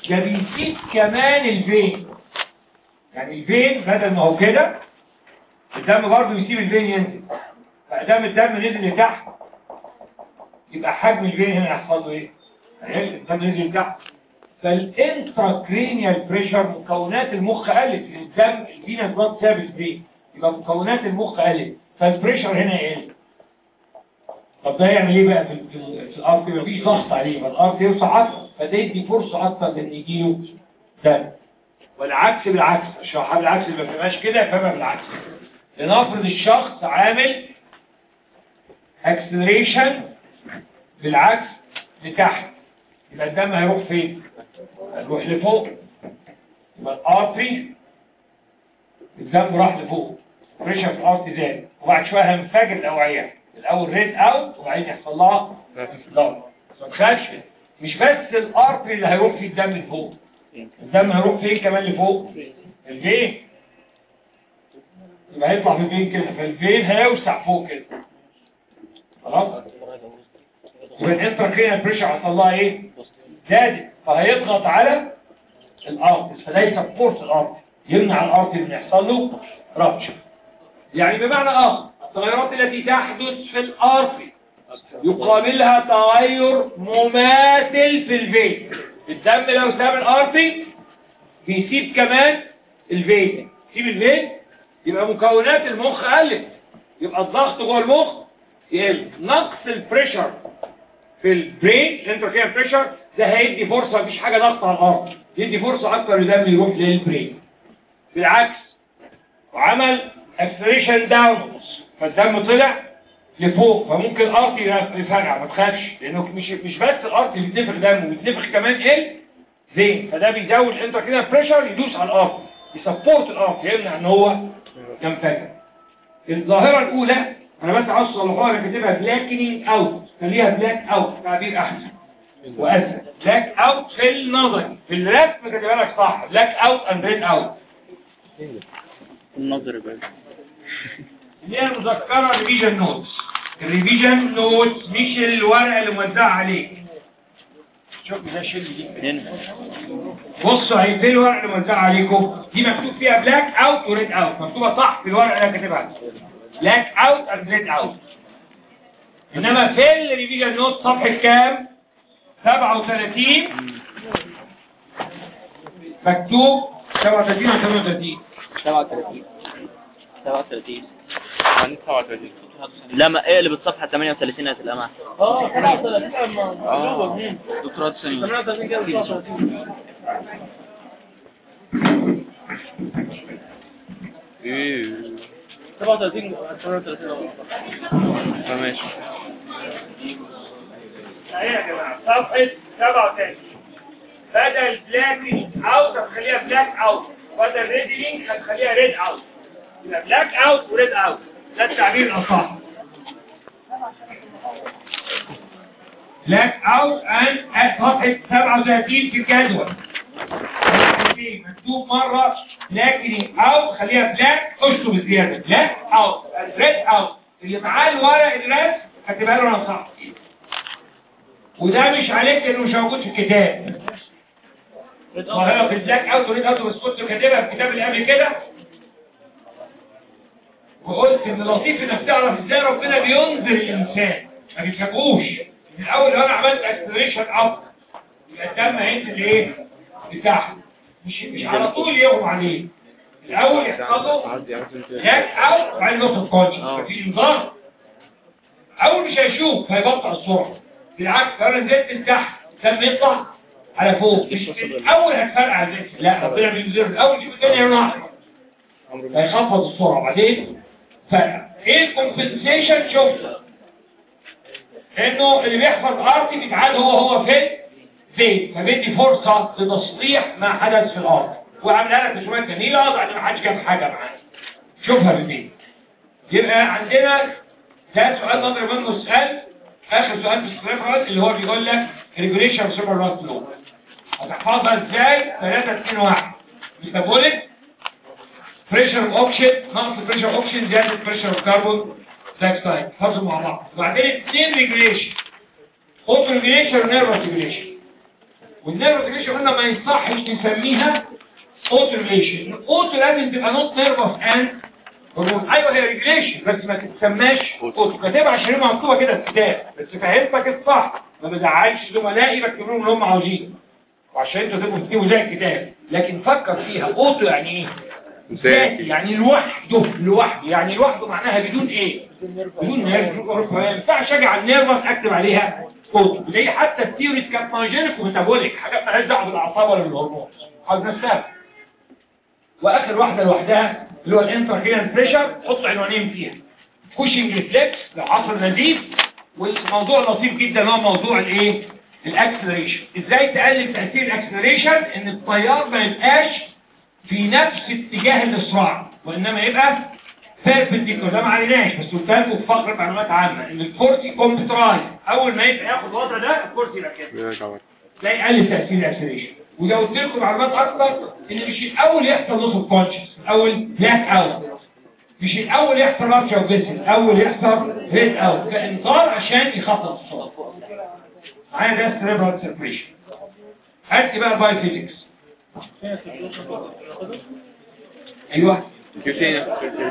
ده بيسيب كمان الفين يعني الفين بدل ما هو كده الدم برضه يسيب الفين ينزل فدام الدم نزل لتحت يبقى حجم الفين هنا يحصل له ايه؟ هيقل الدم نزل لتحت فالانتراكرينيال بريشر مكونات المخ قلت الدم الفينا بلاد ثابت فيه يبقى مكونات المخ قلت فالبريشر هنا يقل طب ده يعمل ايه بقى في, في, في الارض مفيش ضغط عليه فالارض يوسع اكتر فده يدي فرصه اكتر ان يجيله دم والعكس بالعكس الشرحها بالعكس اللي ما فهمهاش كده فهمها بالعكس لنفرض الشخص عامل اكسلريشن بالعكس لتحت يبقى الدم هيروح فين؟ هيروح لفوق يبقى الارتري الدم راح لفوق بريشر في الارتري زاد وبعد شويه هينفجر الاوعيه الاول ريد اوت وبعدين يحصل لها ضغط ما تخافش مش بس الارتري اللي هيروح فيه الدم لفوق الدم هيروح فين كمان لفوق الفين يبقى هيطلع في الفين كده فالفين هيوسع فوق كده خلاص يبقى الانتراكرينال بريشر حصل لها ايه زادت فهيضغط على الارض فده يسبورت الارض يمنع الارض ان يحصل له رابشر يعني بمعنى اخر التغيرات التي تحدث في الارض يقابلها تغير مماثل في الفين الدم لو ساب الارض بيسيب كمان الفين يسيب الفين يبقى مكونات المخ قلت يبقى الضغط جوه المخ يقل نقص البريشر في البرين الانتراكيال بريشر ده هيدي فرصة مفيش حاجة ضغط على الارض يدي فرصة اكتر الدم يروح للبرين بالعكس وعمل اكسلريشن داون فالدم طلع لفوق فممكن الارض يفرقع ما تخافش لانه مش مش بس الارض اللي بتنفخ دم وبتنفخ كمان ايه زين فده بيزود الانتراكيال بريشر يدوس على الارض يسبورت الارض يمنع ان هو ينفجر الظاهرة الاولى انا بس عاوز اصلحها انا كاتبها بلاكنينج اوت خليها بلاك اوت تعبير احسن واسهل بلاك اوت في النظري في الرسم كاتبها لك صح بلاك اوت اند ريد اوت النظر بقى اللي هي المذكره ريفيجن نوتس الريفيجن نوتس مش الورقه اللي موزعه عليك شوف ده شيل دي هنا بصوا هي فين الورقه اللي موزعه عليكم دي مكتوب فيها بلاك اوت وريد اوت مكتوبه صح في الورقه اللي انا كاتبها بلاك اوت اند ريد اوت انما في الريفيجن نوت صفحه كام 37 مكتوب 37 او 38 37 37 عندي 37 لا ما اقلب الصفحة 38 هتلاقيها معاك اه 37 اما اه دكتوراه ثانية 38 كده 37 ايه 37 38 فماشي اهي يا جماعه صفحه 37 بدل بلاك اوت هتخليها بلاك اوت بدل ريد لينك هتخليها ريد اوت يبقى بلاك اوت وريد اوت ده التعبير الاصح بلاك اوت اند صفحه 37 في الجدول مكتوب مرة لكن اوت خليها بلاك اشطب الزيادة بلاك اوت ريد اوت اللي معاه الورق الرسم هتبقى له انا صح وده مش عليك لانه مش موجود في الكتاب ظاهرة في البلاك اوت وريد اوت بس كنت كاتبها في الكتاب اللي قبل كده وقلت ان لطيف انك تعرف ازاي ربنا بينذر الانسان ما بيتفاجئوش من الاول لو انا عملت اكسلريشن اب يبقى الدم هينزل ايه لتحت مش مش على طول يغمى عليه الاول يحصل له لاك اوت وبعدين نقطه كونش مفيش انذار اول مش هيشوف هيبطئ السرعه بالعكس لو انا نزلت لتحت الدم يطلع على فوق مش الاول هتفرقع زي لا ربنا بينذر الاول يشوف الدنيا يروح هيخفض السرعه بعدين فرق ايه الكومبنسيشن شفت انه اللي بيحفظ ارضي بيتعاد هو هو فين فين فبيدي فرصة لتصليح ما حدث في الارض وعاملها لك رسومات جميلة عشان ما حدش جاب حاجة معانا شوفها بالبيت يبقى عندنا ده سؤال نظر منه السؤال اخر سؤال في الريفرنس اللي هو بيقول لك ريجوليشن سوبر راس لو هتحفظها ازاي 3 2 1 ميتابوليك بريشر اوبشن نقص بريشر اوبشن زياده بريشر اوف كربون دايوكسيد حفظوا مع بعض وبعدين اثنين ريجوليشن اوتو ريجوليشن ونيرفس ريجوليشن والنيرف ريجوليشن قلنا ما يصحش نسميها اوتو ريجوليشن اوتو لازم تبقى نوت نيرف اوف اند هرمون ايوه هي ريجوليشن بس ما تتسماش اوتو كاتبها عشان هي مكتوبه كده في الكتاب بس فهمتك الصح ما بزعلش زملائي بكتب لهم اللي هم عاوزينه وعشان انتوا تبقوا تكتبوا زي الكتاب لكن فكر فيها اوتو يعني ايه ذاتي يعني لوحده لوحده يعني لوحده معناها بدون ايه بدون نيرف ما ينفعش اجي على النيرفس اكتب عليها اوتو زي حتى الثيوريز كانت مايجينيك وميتابوليك حاجات مالهاش دعوه بالاعصاب ولا بالهرمون عاوز نفسها واخر واحده لوحدها اللي هو الانتركينال بريشر حط عنوانين فيها كوشنج ريفلكس لعصر نزيف والموضوع لطيف جدا هو موضوع الايه الاكسلريشن ازاي تقلل تاثير الاكسلريشن ان التيار ما يبقاش في نفس اتجاه الاسراع وانما يبقى بيربنديكولار ده ما عليناش بس قلت لكم في فقره معلومات عامه ان الكورسي كومبيوترايز اول ما يبقى ياخد الوضع ده الكورسي يبقى كده يرجع ورا. لا يقلل تأثير الاكسلريشن ولو قلت لكم معلومات اكتر ان مش الاول يحصل نص كونشس الاول بلاك اوت مش الاول يحصل رابشر وبس الاول يحصل ريد اوت كانذار عشان يخطط الصوت معايا ده سيريبرال سيرفيشن هات لي بقى الباي فيزيكس ايوه جبت ايه نفس الكرتون؟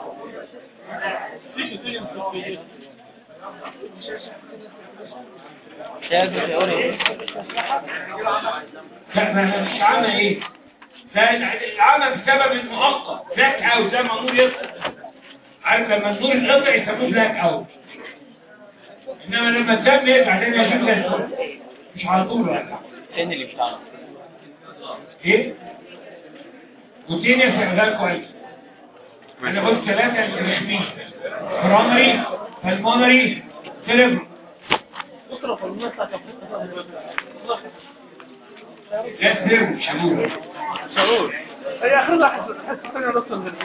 شايف التيوري لا ما مش عامة ايه لا العامة بسبب المؤقت بلاك اوت زي ما النور يطلع عارف لما النور يطلع يسموه بلاك اوت انما لما الدم يرجع تاني يشوف زي الفل مش على طول راجع فين اللي مش عارف ايه روتينيا شغال كويس انا قلت ثلاثة الرخمين برامري فالمونري سيريبرو بكره في النص هتفرق لا سيريبرو مش هقول شعور هي اخر لحظه حس ثانيه نص من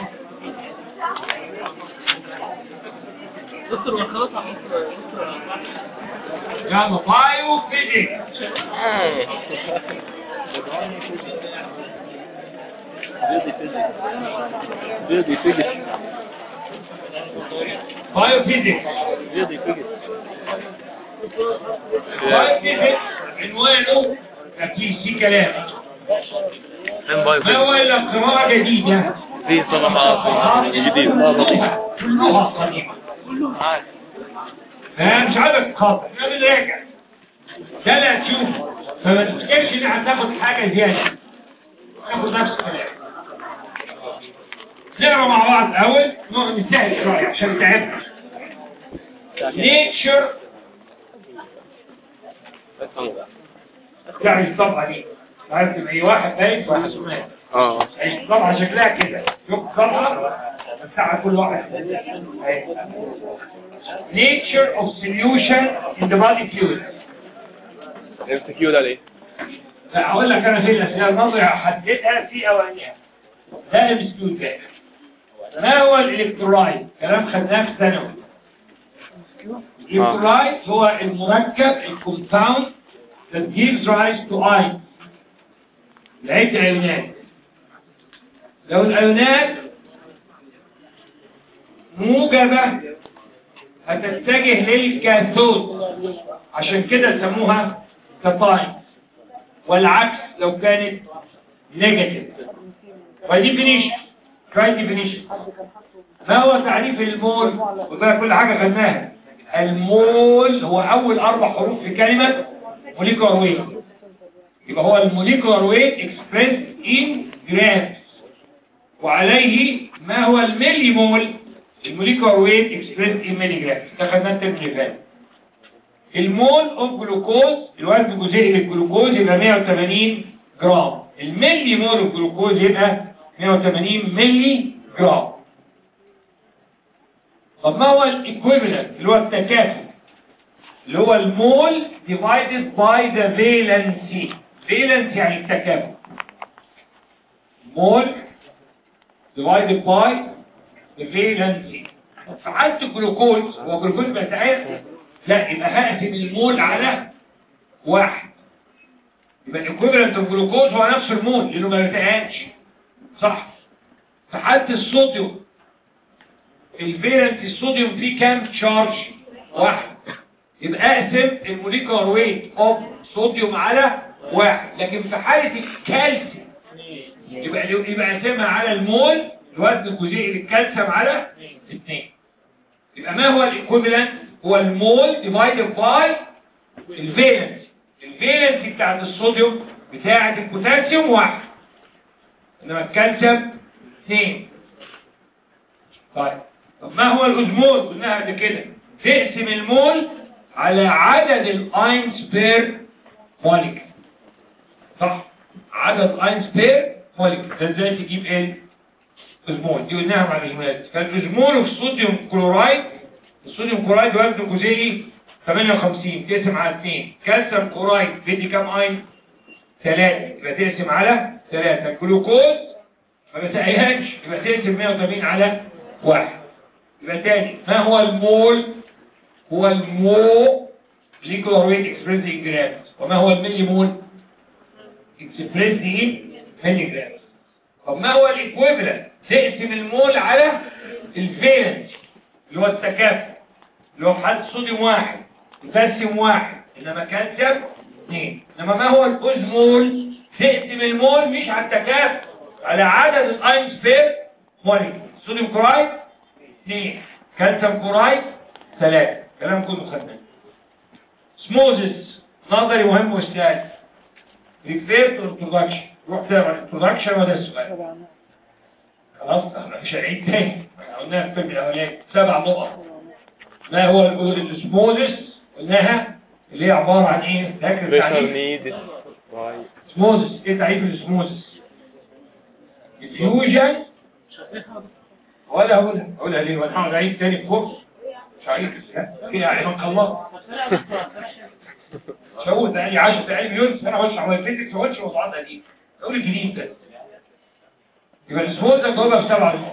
دكتور خلاص يلا بايو فيزيكس بيضي فيجس بايو فيزيكس بيضي فيجس بايو فيزيكس عنوانه في سي كلام فين بايو ما هو الا قراءة جديدة في صفحات جديد لا لطيف كلها قديمة لا مش عارف خاطر انا بنراجع ده لا تشوف فما تفتكرش ان هتاخد حاجة زيادة تاخد نفس الكلام نقرا مع بعض الاول نقعد نسهل شوية عشان تعبنا نيتشر يعني الطبعة دي عارف تبقى ايه واحد باين واحد سمات اه طبعا شكلها كده شوف طبعا بتاع كل واحد nature of solution in the body fluid ام كيو ده ليه؟ لا اقول لك انا في الاسئله النظري هحددها في اوانيها ده المسكوت ده ما هو الالكترولايت كلام خدناه في ثانوي الالكترولايت هو المركب الكومباوند that gives rise to ions لقيت الايونات لو الايونات موجبة هتتجه للكاثود عشان كده سموها كاتاين والعكس لو كانت نيجاتيف فديفينيشن تراي ديفينيشن ما هو تعريف المول وده كل حاجة خدناها المول هو اول اربع حروف في كلمة موليكولار ويت يبقى هو الموليكولار ويت اكسبريس ان جرامز وعليه ما هو الملي مول الموليكولار ويت اكسبريس ان ملي جرام ده خدناه الترم اللي فات المول اوف جلوكوز الوزن الجزيئي للجلوكوز يبقى 180 جرام الملي مول اوف جلوكوز يبقى 180 ملي جرام طب ما هو الايكويفالنت اللي هو التكافؤ اللي هو المول divided by the valency valence يعني التكافؤ مول divided by the valency فعلت الجلوكوز هو الجلوكوز بيتعرف لا يبقى هقسم المول على واحد يبقى الايكويفالنت الجلوكوز هو نفس المول لانه ما بيتقالش صح في حالة الصوديوم الفالنس الصوديوم فيه كام تشارج واحد يبقى اقسم الموليكولار ويت اوف صوديوم على واحد لكن في حالة الكالسيوم يبقى يبقى قسمها على المول الوزن الجزيئي للكالسيوم على اثنين يبقى ما هو الايكويفالنت هو المول ديفايدد باي الفالنسي الفالنسي بتاعت الصوديوم بتاعت البوتاسيوم واحد انما الكالسيوم اثنين طيب طب ما هو الأزمول قلناها قبل كده تقسم المول على عدد الاينز بير موليكيول صح عدد الاينز بير موليكيول ده ازاي تجيب ايه الأزمول دي قلناها مع الأزمولات فالأزمول في الصوديوم كلورايد الصوديوم كلورايد وزنه جزيئي 58 تقسم على 2 كالسيوم كلورايد بيدي كام اين 3 يبقى تقسم على 3 الجلوكوز ما بتقيهاش يبقى تقسم 180 على 1 يبقى تاني ما هو المول هو المو molecular weight expressed in grams وما هو الملي مول expressed in milligrams طب ما هو الايكويفالنت تقسم المول على الفالنس اللي هو التكافؤ اللي هو في حالة صوديوم واحد بوتاسيوم واحد انما كالسيوم اثنين انما ما هو الاوزمول تقسم المول مش على التكافؤ على عدد الاينز بير موليكيول صوديوم كلورايد اثنين كالسيوم كلورايد ثلاثة كلام كله خدناه سموزس نظري مهم وسهل ريفير تو انترودكشن روح تقرا الانترودكشن وده السؤال خلاص احنا مش هنعيد تاني احنا قلناها في الفيلم الاولاني سبع نقط ما هو الاسموزس قلناها اللي هي عبارة عن ايه فاكر بريشر التعريف نيد واي اسموزس ايه تعريف الاسموزس الفيوجن ولا اقولها اقولها ليه وانا هقعد اعيد تاني كورس مش عايز فيها عينك الله شوت بقالي 10 بقالي مليون سنه بشرح هو الفيزيكس ما قلتش موضوعات قديمه اقول الجديد ده يبقى الاسموزس جوابها بسبعه نقط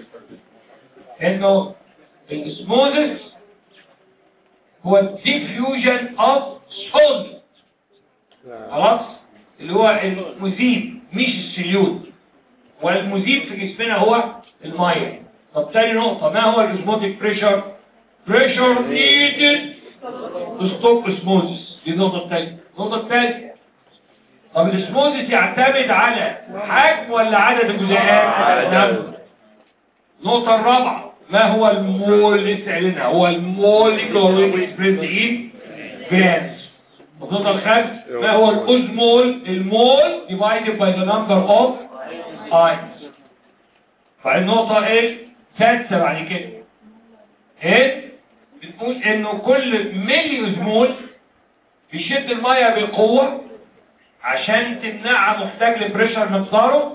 انه الاسموزس هو الديفيوجن اوف solid خلاص اللي هو المذيب مش السيليوت والمذيب في جسمنا هو الميه طب تاني نقطة ما هو الاسموتيك بريشر بريشر نيدد to stop osmosis دي النقطة الثانية النقطة الثالثة طب الاسموزيس يعتمد على حجم ولا عدد الجزيئات نعم. النقطة الرابعة ما هو المول اللي لسه قايلينها هو الموليكولار اكسبريس ان جرامز النقطة الخامسة ما هو الأوزمول المول divided by the number of ions فالنقطة ايه سادسة بعد كده ايه بتقول انه كل ملي أوزمول بيشد المية بقوة عشان تمنعها محتاج لبريشر مقداره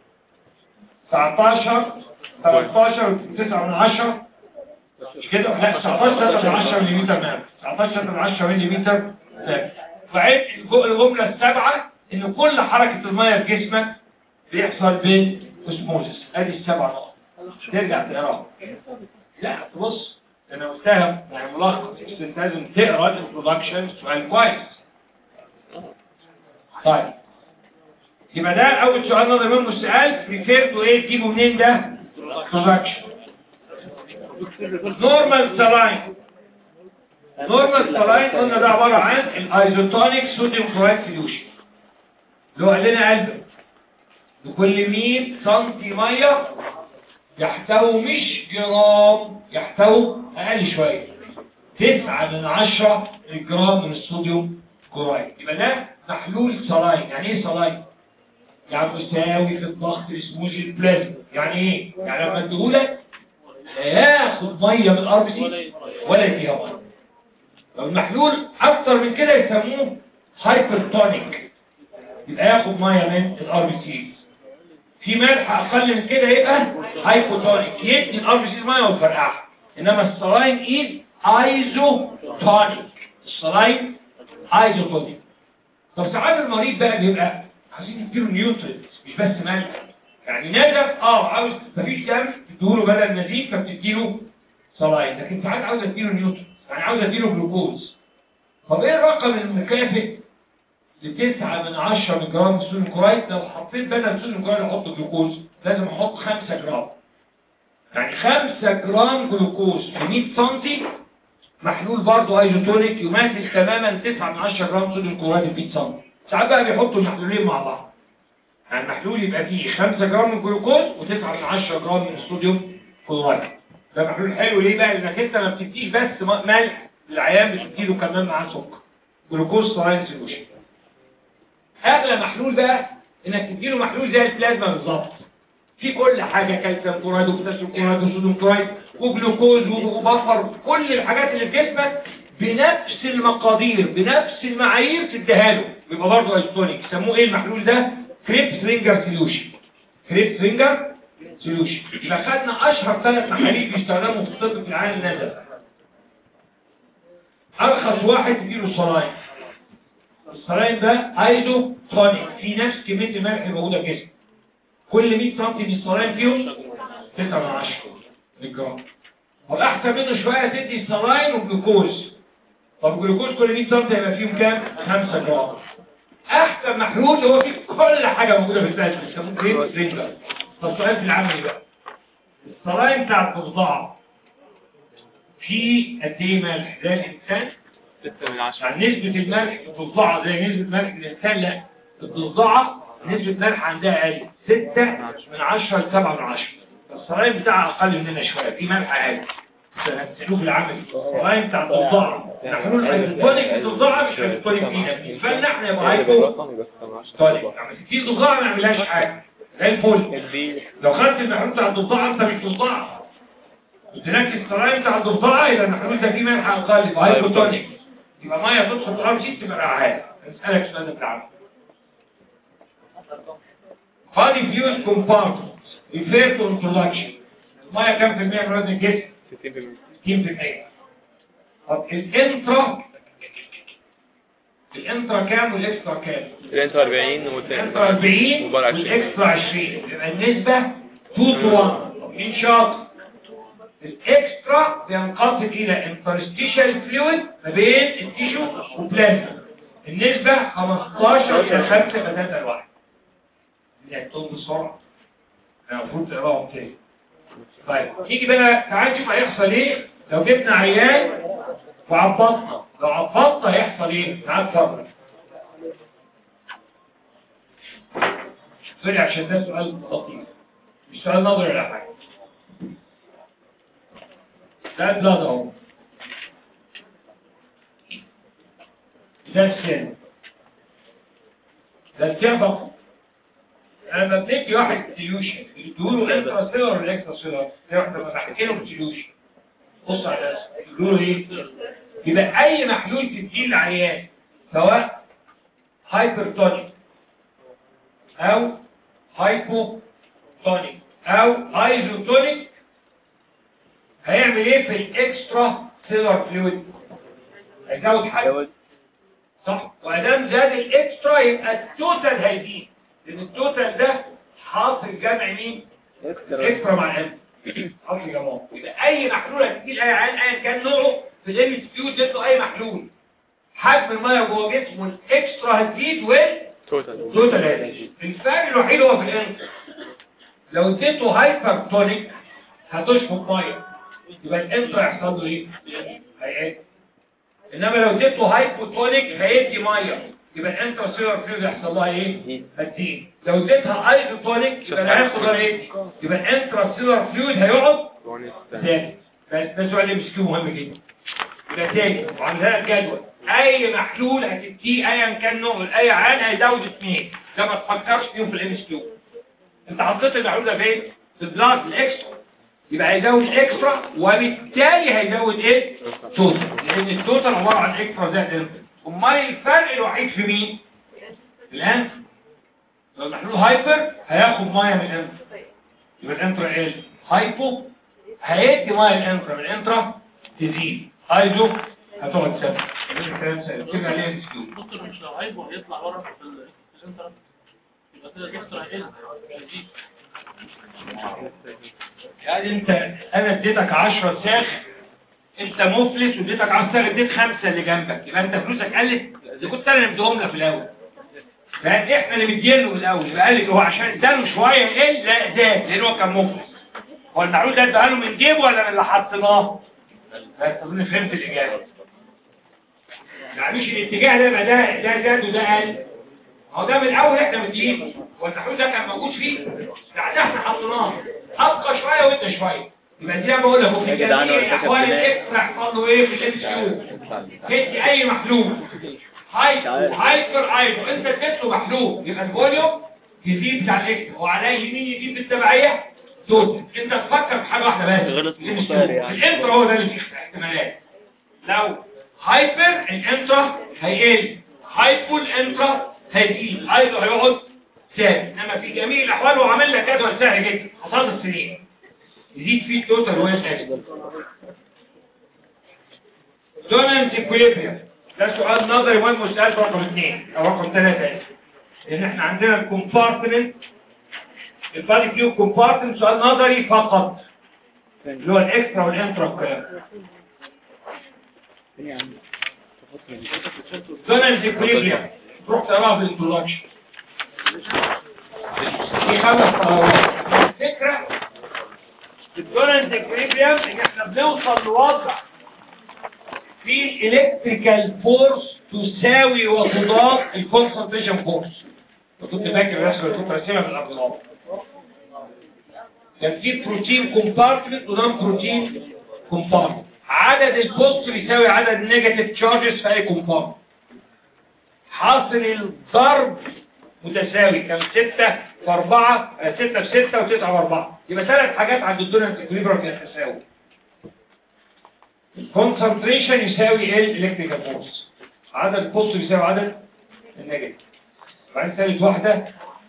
19 13 9 من 10 مش كده لا 19 من 10 ملم نعم 19 من 10 ملم نعم فعيد الجملة السابعة ان كل حركة المية في جسمك بيحصل بالاسموزس ادي السبع نقط ترجع تقراها لا تبص انا قلتها يعني ملخص بس انت لازم تقرا الانترودكشن سؤال كويس طيب يبقى ده اول سؤال نظر منه السؤال بريفير تو ايه تجيبه منين ده introduction نورمال سلاين نورمال سلاين قلنا ده عبارة عن الايزوتونيك صوديوم كلورايد سوليوشن اللي هو قال لنا قلبه لكل 100 سنتي ميه يحتوي مش جرام يحتوي اقل شويه 9 من 10 جرام من الصوديوم كلورايد يبقى ده محلول سلاين يعني ايه سلاين يعني مساوي في الضغط لسموج البلازما يعني ايه يعني لما اديهولك لا ياخد ميه من الار بي سي ولا يديها ميه لو المحلول اكتر من كده يسموه هايبرتونيك يبقى ياخد ميه من الار بي سي في ملح اقل من كده يبقى هايبوتونيك يدي الار بي سي ميه ويفرقعها انما السلاين ايز ايزوتونيك السلاين ايزوتونيك طب ساعات المريض بقى بيبقى عايزين نديله نيوترينز مش بس ملح يعني نادر اه عاوز مفيش دم تديله بدل نزيف فبتديله سلاين لكن ساعات عاوز اديله نيوترينز يعني عاوز اديله جلوكوز طب ايه الرقم المكافئ لتسعة من عشرة من جرام صوديوم كلورايد لو حطيت بدل صوديوم كلورايد احط جلوكوز لازم احط خمسة جرام يعني خمسة جرام جلوكوز في 100 سنتي محلول برضه ايزوتونيك يمثل تماما 9 من 10 جرام صوديوم كلورايد في 100 سنتي ساعات بقى بيحطوا المحلولين مع بعض يعني المحلول يبقى فيه 5 جرام من الجلوكوز و9 من 10 جرام من الصوديوم كلورايد ده محلول حلو ليه بقى لانك انت ما بتديش بس م- ملح للعيان بتديله كمان معاه سكر جلوكوز سلاين سوليوشن اغلى محلول بقى انك تديله محلول زي البلازما بالظبط في كل حاجة كالسيوم كلورايد وبوتاسيوم كلورايد وصوديوم كلورايد وجلوكوز وبفر كل الحاجات اللي في جسمك بنفس المقادير بنفس المعايير تديها له بيبقى برضه ايزوتونيك يسموه ايه المحلول ده كريبس رينجر سوليوشن كريبس رينجر سوليوشن يبقى خدنا اشهر ثلاث محاليل بيستخدموا في الطب في العالم النزل ارخص واحد تديله الصلاين الصلاين ده ايزو تونيك في نفس كميه الملح اللي موجوده في جسمك كل 100 سم من الصلاين فيهم 9 من 10 ملجرام والاحسن منه شويه تدي صلاين وجلوكوز طب الجلوكوز كل 100 سم يبقى فيهم كام 5 جرام احسن محلول اللي هو فيه كل حاجه موجوده في البلد بيسموه جريب رينجر طب السؤال في العملي بقى الصلاين بتاع الضفدعه في قد ايه ملح زي الانسان 6 من 10 يعني نسبة الملح في الضفدعة زي نسبة ملح الإنسان لا الضفدعة نسبة ملح عندها أقل 6 من 10 ل 7 من 10 الصلايم بتاعها أقل مننا شوية في ملح عالي هتسألوه في العمل الصلايم بتاع الضفدعة محلول هيدروبونيك الضفدعة مش هيدروبونيك فينا فلنا احنا يبقى هيدرو طيب لما تدي الضفدعة ما نعملهاش حاجة زي الفل لو خدت المحلول بتاع الضفدعة أنت مش ضفدعة اديناك الصلايم بتاع الضفدعة يبقى المحلول ده فيه ملح أقل يبقى هيدروبونيك يبقى ميه تدخل في الارض دي تبقى رعايه اسالك السؤال ده بتاعك body views compartment refer to introduction الميه كام في المية من وزن الجسم 60% طب الانترا الانترا كام والاكسترا كام الانتر 40 الانترا 40 وبره 20 والاكسترا 20 يبقى النسبه 2 to 1 طب مين شاطر الاكسترا بينقسم الى انترستيشال فلويد ما بين التيشو وبلازما النسبة 15 الى 5 بداتا الواحد نعتهم بسرعة انا المفروض تقراهم تاني طيب نيجي بقى تعال نشوف هيحصل ايه لو جبنا عيان وعبطنا لو عبطنا هيحصل ايه تعال اتفرج سوري عشان ده سؤال لطيف مش سؤال نظري ولا حاجه ده البلاد اهو ده السن ده التعبق لما بندي واحد سيوشن يدوله انترا سيلر ولا اكسترا سيلر احنا بنحكي له سيوشن بص على ده يقولوا ايه يبقى اي محلول تديه للعيان سواء هايبرتونيك او هايبوتونيك او ايزوتونيك هيعمل ايه في الاكسترا سيلر فلويد هيزود حاجه صح وادام زاد الاكسترا يبقى التوتال هيزيد لان التوتال ده حاصل جمع مين اكسترا مع الام حاصل جمع يبقى اي محلول هتديه لاي عيان ايا كان نوعه في الام اس كيو اديته اي محلول حجم الميه جوه جسمه الاكسترا هتزيد والتوتال توتال هيزيد الفرق الوحيد هو في الانت لو اديته هايبر تونيك هتشفط ميه يبقى الانترا يحصل له ايه هيقل انما لو اديته هايبوتونيك هيدي ميه يبقى الانترا سيلر فلويد يحصل لها ايه هتزيد لو اديتها ايزوتونيك يبقى اللي هياخد ايه يبقى الانترا سيلر فلويد هيقعد ثابت بس ده سؤال ام اس كيو مهم جدا يبقى تاني وعندها الجدول اي محلول هتديه ايا كان نوعه لاي عيان هيزود اثنين ده ما تفكرش فيهم في الام اس كيو انت حطيت المحلول ده فين في البلاد الاكسترا يبقى هيزود اكسترا وبالتالي هيزود ايه توتال لان التوتال عباره عن اكسترا زائد انتر امال الفرق الوحيد في مين الانتر لو المحلول هايبر هياخد ميه من الانتر يبقى الانترا ايه هايبو هيدي ميه الانترا من الانترا تزيد ايزو هتقعد ثابت الكلام سهل كده عليه مسكين دكتور مش لو عيب وهيطلع بره في السنتر يبقى كده الاكسترا هيقل هيزيد يعني انت انا اديتك 10 ساخ انت مفلس واديتك 10 ساخ اديت خمسة اللي جنبك يبقى انت فلوسك قلت دي كنت انا اللي مديهم لك في الاول فاحنا اللي مدينه في الاول يبقى قال لك هو عشان اداله شويه قل لا زاد لان هو كان مفلس هو المعلول ده اداله من جيبه ولا من اللي حطيناه بس اظن فهمت الاجابه يعني مش الاتجاه ده يبقى ده ده زاد وده قل هو ده من الاول احنا مدينه والنحوس ده كان موجود فيه بعدها احنا حطيناه ابقى شويه وانت شويه يبقى دي انا بقول لك في يا جدعان، جميع هو الفكرة احوال في النهاية. الاكسترا يحصل له ايه في الام سي تدي اي محلول هايبو هايبر ايدو انت اديت له محلول يبقى الفوليوم يزيد بتاع الاكسترا وعليه يمين يزيد بالتبعيه توتال انت تفكر في حاجه واحده بس غلط الام سي مختار يعني. الانترا هو ده اللي فيه احتمالات لو هايبر الانترا هيقل هايبو الانترا هيزيد ايضا هيقعد ثابت انما في جميع الاحوال هو عامل لك جدول سهل جدا حصاد السنين يزيد فيه التوتال وهي ثابت دونانس اكويليبريم ده سؤال نظري مهم سؤال رقم اثنين او رقم ثلاثة لان احنا عندنا الكومبارتمنت البادي فيو كومبارتمنت سؤال نظري فقط اللي هو الاكسترا والانترا والكلام دونالد اكويليبريم تروح تقراها في الانترودكشن في خمس قرارات الفكره في الدونالد اكويليبريم ان احنا بنوصل لوضع في الالكتريكال فورس تساوي وتضاد الكونسنتريشن فورس كنت فاكر الرسمه اللي كنت راسمها من الارقام كان في بروتين كومبارتمنت ونون بروتين كومبارتمنت عدد البوزيتيف يساوي عدد النيجاتيف تشارجز في اي كومبارتمنت حاصل الضرب متساوي كان 6 في 4 6 في 6 و9 في 4 يبقى ثلاث حاجات عند الدونالد اكويليبريم في التساوي concentration يساوي ال electrical force عدد البوزيتيف يساوي عدد النيجاتيف بعدين ثالث واحدة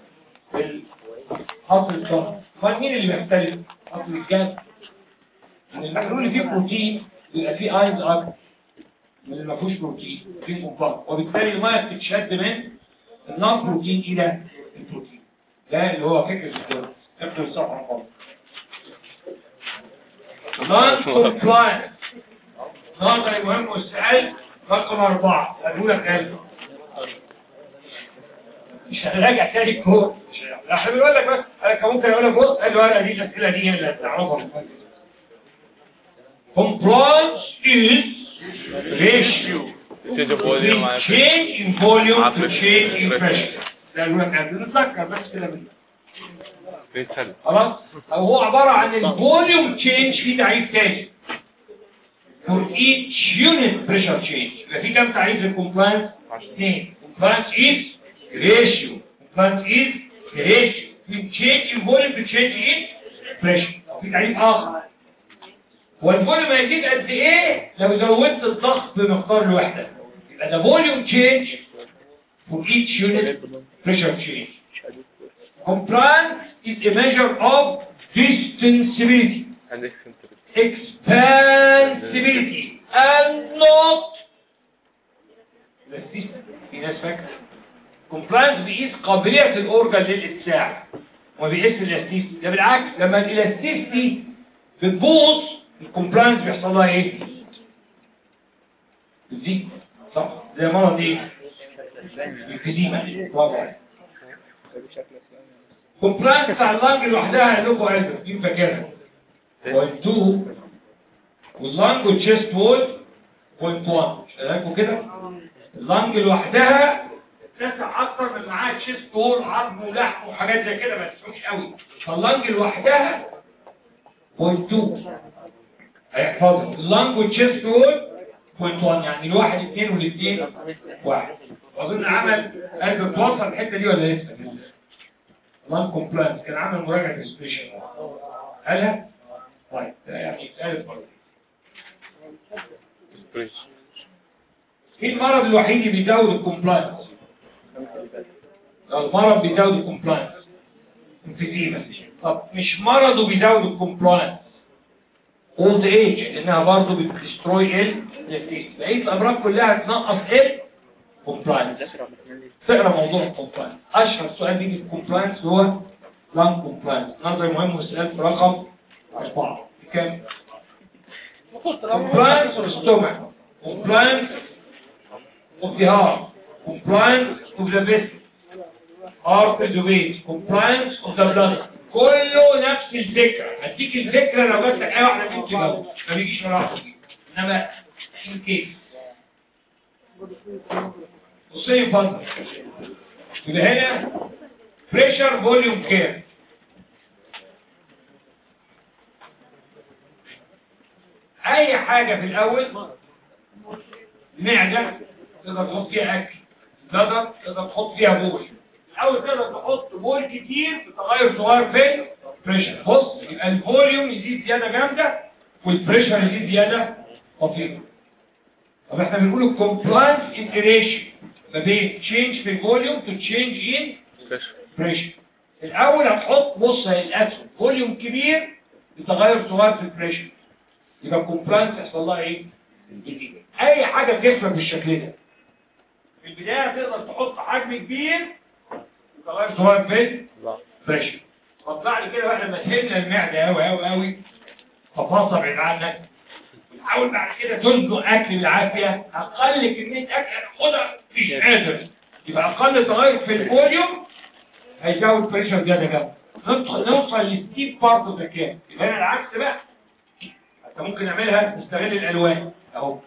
حصل الضغط امال مين اللي بيختلف حصل الجاز ان المحلول اللي فيه بروتين بيبقى فيه اينز اكتر من اللي ما فيهوش بروتين فيه كومباوند وبالتالي الميه بتتشد من النون بروتين الى البروتين ده اللي هو فكره الدرس اقرا الصفحه خالص نون كومبلاينس نظري مهم والسؤال رقم أربعة قالوا لك قال مش هنراجع تاني الكور احنا بنقول لك بس انا كان ممكن اقول لك بص قال الورقه دي الاسئله دي هي اللي هتعرفها compliance is ratio Change of volume between مع change in volume مع to pressure. change in pressure. pressure ده قالوا لك قال نتذكر بس كده منه بيتسلم خلاص او هو عبارة عن الفوليوم تشينج في تعريف تاني for each unit pressure change يبقى في كام تعريف للكومبلاينس؟ اثنين compliance is ratio compliance is ratio من change in volume to change in pressure أو في تعريف آخر هو الفوليوم هيزيد قد ايه لو زودت الضغط بمقدار الوحدة يبقى ده volume change for each unit pressure change Compliance is a measure of distensibility, عندك سنتر expansibility, and not elasticity. في ناس فاكرة Compliance بيقيس قابلية الأورجن للإتساع وما بيقيس الالاستيستي ده بالعكس لما الالاستيستي بتبوظ الكومبلاينس بيحصل لها ايه؟ بتزيد صح زي مرض ايه؟ الكديمة برافو عليك كومبلاينس بتاع اللانج لوحدها قال لكم عايزه دي فاكرها بوينت 2 واللانج والتشيست وول بوينت 1 مش قال لكم كده اللانج لوحدها تسع اكتر من معاها تشيست وول عظم ولحم وحاجات زي كده ما تسمعوش قوي فاللانج لوحدها بوينت 2 هيحفظها اللانج والتشيست وول بوينت 1 يعني الواحد اثنين والاثنين واحد واظن عمل قلب توصل الحته دي ولا لسه نون كومبلاينس كان عامل مراجعه سبيشال قالها طيب ده يعني اتقالت برضه بريش ايه المرض الوحيد اللي بيزود الكومبلاينس لو المرض بيزود الكومبلاينس انفيزيما طب مش مرضه بيزود الكومبلاينس اولد ايج انها برضه بتستروي ال بقيه الامراض كلها تنقص ال كومبلاينس تقرا موضوع الكومبلاينس اشهر سؤال بيجي في الكومبلاينس هو لان كومبلاينس نظري مهم والسؤال في رقم أربعة كام compliance of the stomach compliance of the heart compliance of the vessel heart of the weight compliance of the blood كله نفس الفكرة هديك الفكرة لو جات لك اي واحدة من تجاوب ما بيجيش ولا واحدة فيهم. انما in case بصي فضل يبقى هنا بريشر فوليوم كير اي حاجة في الاول معدة تقدر تحط فيها اكل تقدر تقدر تحط فيها بول الاول تقدر تحط بول كتير بتغير صغير في البريشر بص يبقى الفوليوم يزيد زيادة جامدة والبريشر يزيد زيادة بطيئة طب احنا بنقول الكومبلاينس انتريشن ما بين تشينج في الفوليوم تو تشينج ان بريشر الاول هتحط بص هي الاسهم فوليوم كبير بتغير صغير في البريشر يبقى الكومبلاينس يحصل لها ايه جديد. اي حاجه تفرق بالشكل ده في البدايه تقدر تحط حجم كبير وتغير صغير في البريشر طب بعد كده بقى لما تهمنا المعده قوي قوي قوي ففاصة بعيد عنك وتحاول بعد كده تزنق اكل بالعافيه اقل كميه اكل هتاخدها مش قادر يبقى اقل تغير في الفوليوم هيزود بريشر زياده جدا ندخل نوصل للستيب بارت اوف ذا كام يبقى هنا العكس بقى انت ممكن نعملها نستغل الالوان اهو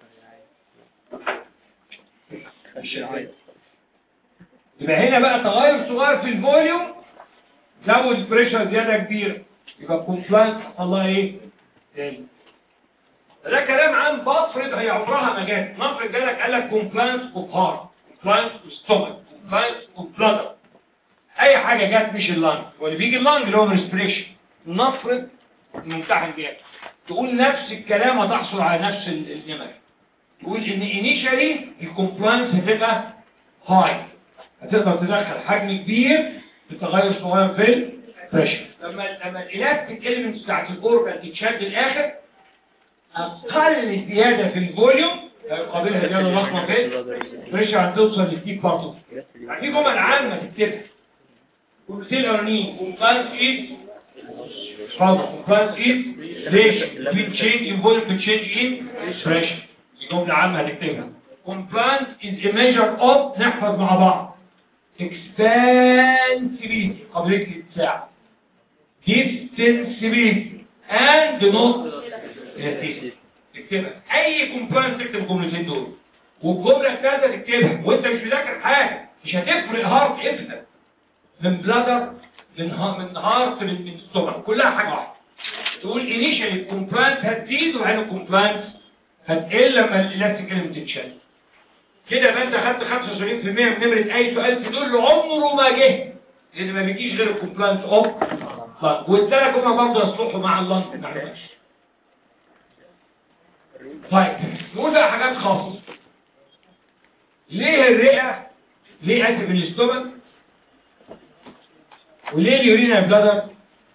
يبقى هنا بقى تغير صغير في الفوليوم زود بريشر زياده كبيره يبقى الكومبلاينس حصل لها ايه؟ تاني ده كلام عن بفرض هي عمرها ما جت نفرض جالك قال لك كومبلاينس اوف هارت كومبلاينس اوف ستومك كومبلاينس اوف بلادر اي حاجه جت مش اللنج واللي بيجي اللنج اللي هو ريسبريشن نفرض نمتحن بيها تقول نفس الكلام هتحصل على نفس ال- النمر تقول ان انيشالي الكومبلاينس هتبقى هاي هتقدر تدخل حجم كبير بتغير صغير في البريشر لما لما الالاستيك اليمنتس بتاعت الاورجن تتشد الاخر اقل زياده في الفوليوم هيقابلها زياده ضخمه في البريشر هتوصل للديب بارت يعني في جمل عامه تكتبها جملتين الاولانيين كومبلاينس از اتفضل كومبلاينس از ريشن between change in volume to change in pressure دي جمله عامه هنكتبها كومبلاينس از a measure of نحفظ مع بعض expansibility قابليه الاتساع distensibility and not elasticity تكتبها اي كومبلاينس تكتب الجملتين دول والجمله الثالثه تكتبها وانت مش مذاكر حاجه مش هتفرق هارت افهم من بلادر من ها من هارت من من ستومك كلها حاجه واحده تقول انيشال الكومبلاينس هتزيد وبعدين الكومبلاينس هتقل لما الالاستيك اليمنت تتشال كده يبقى انت خدت 75% من نمره اي سؤال في دول عمره ما جه لان ما بيجيش غير الكومبلاينس اوف والثلاثه هما برضه يصلحوا مع اللنج معلش طيب نقول بقى حاجات خاصه ليه الرئه ليه اسف الاستومك وليه اليورينا بلادر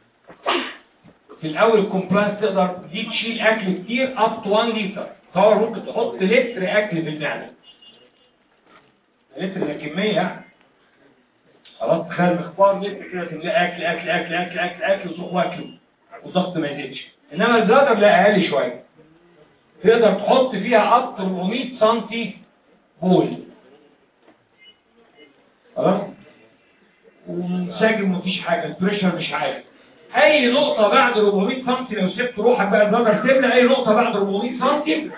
في الاول الكومبلاينس تقدر دي تشيل اكل كتير اب تو 1 لتر تصور ممكن تحط لتر اكل في المعده لتر ده كميه يعني. خلاص تخيل مختار لتر كده تملاه اكل اكل اكل اكل اكل اكل وتروح واكله والضغط ما يزيدش انما البلادر لا اقل شويه تقدر تحط فيها اب تو 400 سم بول خلاص ومنسجم مفيش حاجة البريشر مش عالي اي نقطة بعد 400 سم لو سبت روحك بقى البلدر تملى اي نقطة بعد 400 سم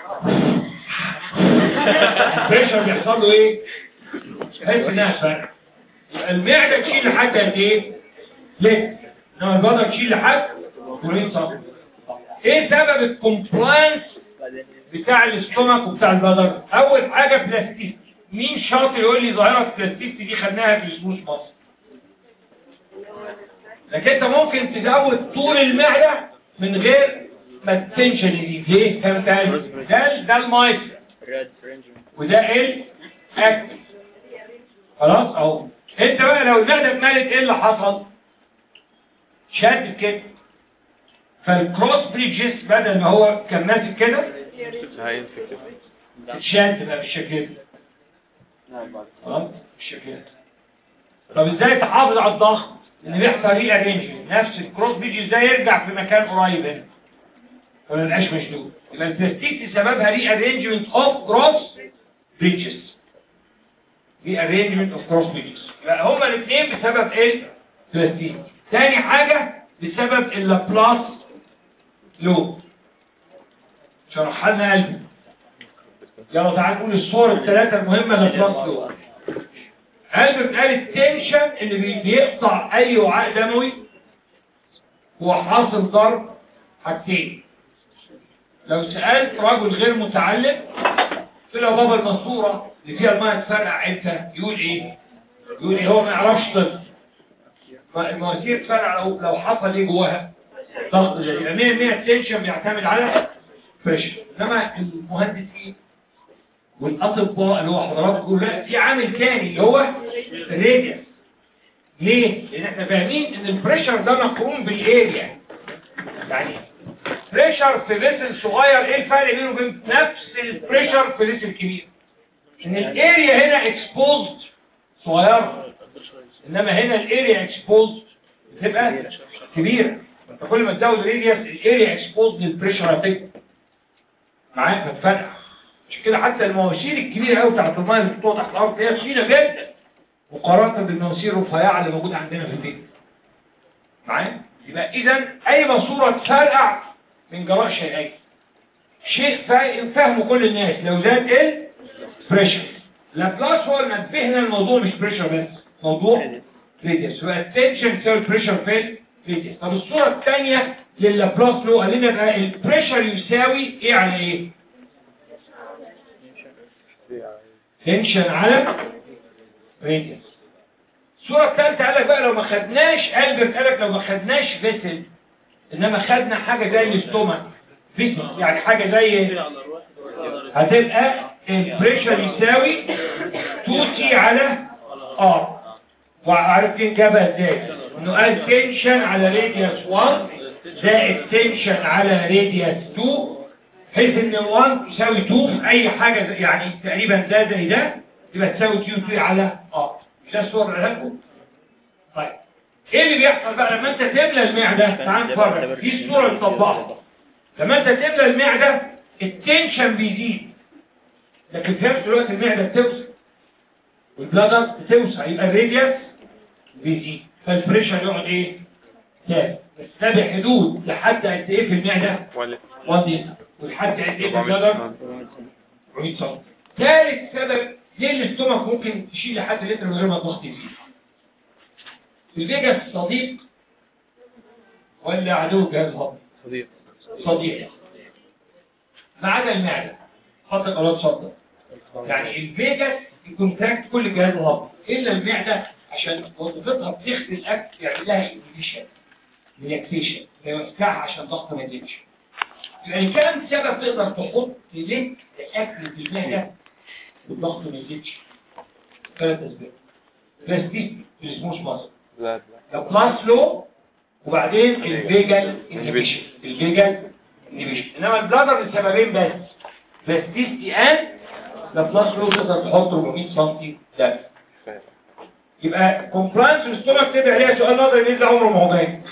البريشر بيحصل له ايه تحس انها فرق يبقى المعدة تشيل لحد قد ايه ليه انما البلدر تشيل لحد 400 سم ايه سبب الكومبلاينس بتاع الاستومك وبتاع البلدر اول حاجة بلاستيك مين شاطر يقول لي ظاهرة بلاستيك دي خدناها في سموث مصر لكن انت ممكن تزود طول المعدة من غير ما تنشن دي ليه؟ كام تاني؟ ده ده المايك وده ال اكتف خلاص اهو انت بقى لو المعدة اتملت ايه اللي حصل؟ شدت كده فالكروس بريدجز بدل ما هو كان ماسك كده هينفك اتشد بقى بالشكل ده خلاص بالشكل ده طب ازاي تحافظ على الضغط؟ ان بيحصل ري ارينجمنت نفس الكروس بيجي ازاي يرجع في مكان قريب هنا ولا يبقاش مشدود يبقى البلاستيك سببها ري ارينجمنت اوف كروس بريدجز ري ارينجمنت اوف كروس بريدجز يبقى هما الاثنين بسبب ايه البلاستيك تاني حاجة بسبب اللابلاس لو شرحها لنا قلبي يلا تعال نقول الصور الثلاثة المهمة لابلاس لو ألبرت قال التنشن اللي بي- بيقطع أي وعاء دموي هو حاصل ضرب حاجتين لو سألت رجل غير متعلم قلت له بابا الماسورة اللي فيها الماء تفرقع امتى يقول ايه يقول ايه هو ما يعرفش طب ما المواسير تفرقع لو, لو حصل ايه جواها ضغط زي يبقى 100 100 التنشن بيعتمد على بريشر انما المهندسين والاطباء اللي هو حضراتكم يقولوا لا في عامل تاني اللي هو الراديوس ليه؟ لان احنا فاهمين ان البريشر ده مقرون بالاريا يعني بريشر في فيسل صغير ايه الفرق بينه وبين نفس البريشر في فيسل كبير ان الاريا هنا اكسبوزد صغيره انما هنا الاريا اكسبوزد بتبقى كبيره انت كل ما تزود الراديوس الاريا اكسبوزد للبريشر هتكبر معاك فتفرق عشان كده حتى المواسير الكبيره قوي بتاعت الميه اللي بتطلع تحت الارض هي تخينه جدا مقارنه بالمواسير الرفيعه اللي موجوده عندنا في البيت معايا يبقى اذا اي ماسوره تفرقع من جراء شيئين شيء فا- فهمه كل الناس لو زاد ال بريشر لابلاس هو اللي نبهنا الموضوع مش بريشر بس موضوع ريديوس يبقى التنشن تساوي البريشر في الريديوس طب الصوره الثانيه للابلاس لو قال لنا بقى البريشر يساوي ايه على ايه تنشن على ريديوس الصورة الثالثة قال لك بقى لو ما خدناش ألبرت قال لك لو ما خدناش فيسل إنما خدنا حاجة زي الاستومك فيسل يعني حاجة زي هتبقى البريشر يساوي 2 تي على ار وعارفين جابها ازاي انه قال تنشن على راديوس 1 زائد تنشن على راديوس 2 بحيث ان 1 تساوي 2 في اي حاجة زي- يعني تقريبا ده زي ده يبقى تساوي كيو 2 على ار مش ده الصور اللي لكم طيب ايه اللي بيحصل بقى لما انت تملى المعدة تعال نتفرج دي الصورة اللي طبقها لما انت تملى المعدة التنشن بيزيد لكن في نفس الوقت المعدة بتوسع والبلادر بتوسع يبقى الراديوس بيزيد فالبريشر يقعد ايه ثابت بس ده بحدود لحد قد ايه في المعدة ولا 1 لتر ولحد قد ايه في 400 البلادر سم. 400 سم ثالث سبب ليه الاستومك ممكن تشيل لحد لتر من غير ما الضغط يزيد الفيجاس صديق ولا عدو الجهاز الهضمي صديق صديق ما عدا المعدة خط الأولاد صدق يعني الفيجاس يكونتاكت كل الجهاز الهضمي إلا المعدة عشان وظيفتها بتخفي الأكل يعمل لها انفيشن ريلاكسيشن فيوسعها عشان الضغط ما يزيدش يعني كام سبب تقدر تحط ليك الأكل في المعدة والضغط ما يزيدش ثلاث أسباب بلاستيك الاسموس مصر لا لا لابلاس لو وبعدين الفيجال انهبيشن الفيجال انهبيشن انما البلادر لسببين بس بلاستيستي ان لابلاس لو تقدر تحط 400 سم دم كفاية. يبقى كومبلاينس الاستومك تبقى عليها سؤال نظري بينزل عمره ما هو باين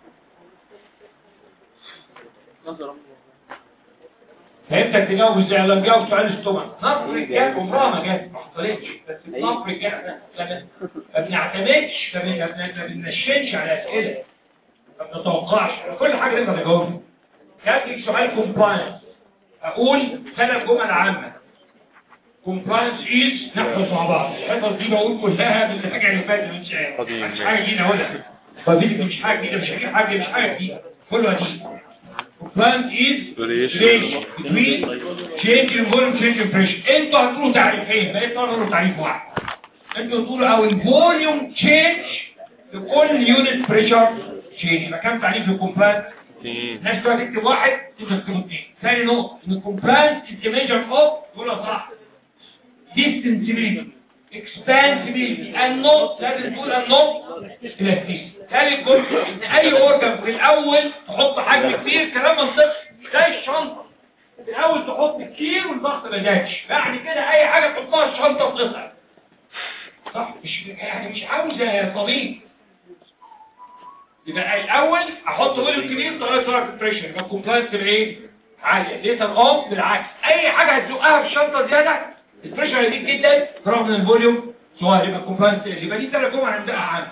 فهمتك تجاوب ازاي لما تجاوب سؤال الاستومك نفر الجاب عمرها ما جت ما حصلتش بس نفر الجاب ما ما بنعتمدش ما بن- ما بننشنش على اسئله ما بنتوقعش كل حاجه نقدر نجاوبها جات لي سؤال كومبلاينس اقول ثلاث جمل عامه كومبلاينس از نحفظ مع بعض الحفظ دي بقول كلها بالحاجه اللي فاتت من شويه قديم. مش حاجه جديده ولا فدي مش حاجه جديده مش هجيب حاجه مش حاجه جديده كله قديم compliance is Relation. relation between change in volume change in pressure انتوا هتقولوا تعريفين بقيت انا اقول تعريف واحد انتوا تقولوا او الفوليوم تشينج لكل يونت بريشر تشينج يبقى كام تعريف للكومبلاينس اتنين الناس بقى تكتب واحد انت تكتب اثنين ثاني نقطه ان الكومبلاينس از ميجر اوف تقولها صح distensibility expansibility النوت لازم تقول النوت elasticity ثالث جزء ان اي اورجن في الاول تحط حجم كبير كلام منطقي زي الشنطه في الاول تحط كتير والضغط ما جاتش بعد كده اي حاجه تحطها الشنطه بتقطع صح مش يعني مش عاوزه طبيب يبقى الاول احط فوليوم كبير طريقه طريقه البريشر يبقى الكومبلاينس تبقى ايه عاليه ليتر اوف بالعكس اي حاجه هتزقها في الشنطه زياده البريشر هيزيد جدا برغم ان الفوليوم صغير يبقى الكومبلاينس يبقى دي ثلاث جمل هنبداها عنها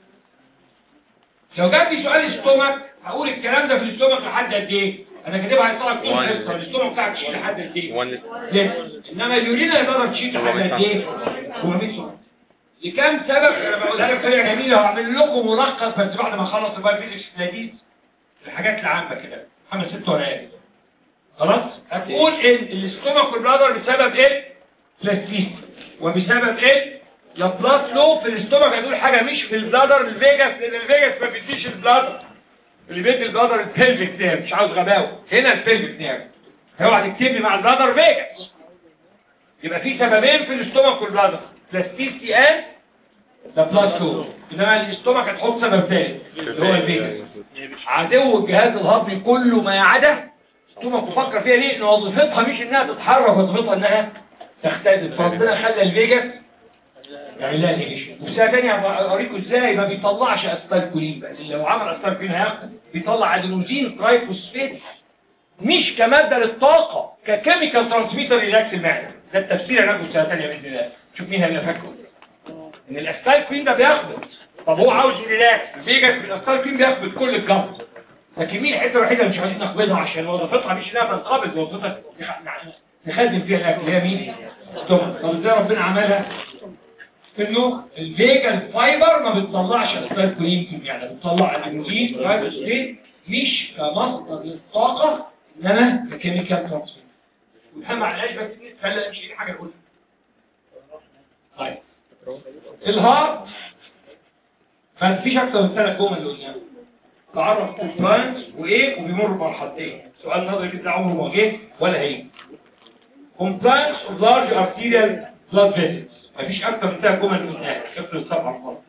لو جاب لي سؤال الاستومك هقول الكلام ده في الاستومك لحد قد ايه انا كاتبها هيطلع طول One. الحصه الاستومك بتاعك تشيل لحد قد ايه وان ليه؟ انما اليورينا يقدر تشيل لحد قد ايه 400 سم لكام سبب انا بقولها لك بطريقه جميله وهعمل لكم ملخص بس بعد ما اخلص الباي فيزيكس لذيذ الحاجات العامه كده خمس ست ورقات خلاص هتقول ان الاستومك والبلادر بسبب ايه بلاستيك وبسبب ايه لابلاس لو في الاستومك هتقول حاجه مش في البلادر الفيجاس لان الفيجاس ما بيديش البلادر اللي بيدي البلادر البلفيك نيرف مش عاوز غباوه هنا البلفيك نيرف اوعى تكتب لي مع البلادر فيجاس يبقى في سببين في الاستومك والبلادر بلاستيسي ان ده بلاس لو انما الاستومك هتحط سبب ثالث اللي هو الفيجاس عدو الجهاز الهضمي كله ما عدا ثم تفكر فيها ليه ان وظيفتها مش انها تتحرك وظيفتها انها تختلف فربنا خلى الفيجاس يعمل لها نيجيشن وفي سنه ثانيه هبقى اوريكم ازاي ما بيطلعش استالكولين بس لو عمل استالكولين هياخد بيطلع ادينوزين ترايفوسفيت مش كماده للطاقه ككيميكال ترانسميتر ريلاكس المعده ده التفسير هناخده في سنه ثانيه باذن الله شوف مين هيبقى فاكره ان الاستالكولين ده بياخده طب هو عاوز يريلاكس الفيجاس بالاستالكولين بياخد كل الجهد لكن مين الحته الوحيده اللي مش عايزين نقبضها عشان وظيفتها مش انها تنقبض وظيفتها نخدم فيها الاكل اللي هي مين؟ السtomach. طب ازاي ربنا عملها؟ انه الفيجن فايبر ما بتطلعش استالكولين في المعده بتطلع ادينوزين ترايفوسفيت مش كمصدر للطاقه انما ككيميكال ترانسفير وفهم على بس خلى مش دي حاجه نقولها طيب الهارت ما فيش اكتر من ثلاث جمل اللي قلناها تعرف كومبلاينس وايه وبيمر بمرحلتين سؤال نظري كده عمره ما جه ولا هيجي compliance of large arterial blood vessels مفيش اكتر من ثلاث جمل قلناها شكل السبعه فقط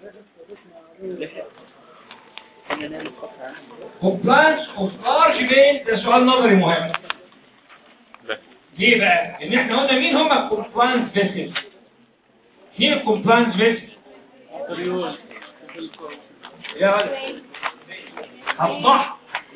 compliance of large vein ده سؤال نظري مهم ليه بقى؟ ان احنا قلنا مين هم الكومبلاينس فيسلز مين الكومبلاينس فيسلز يا ولد هفضح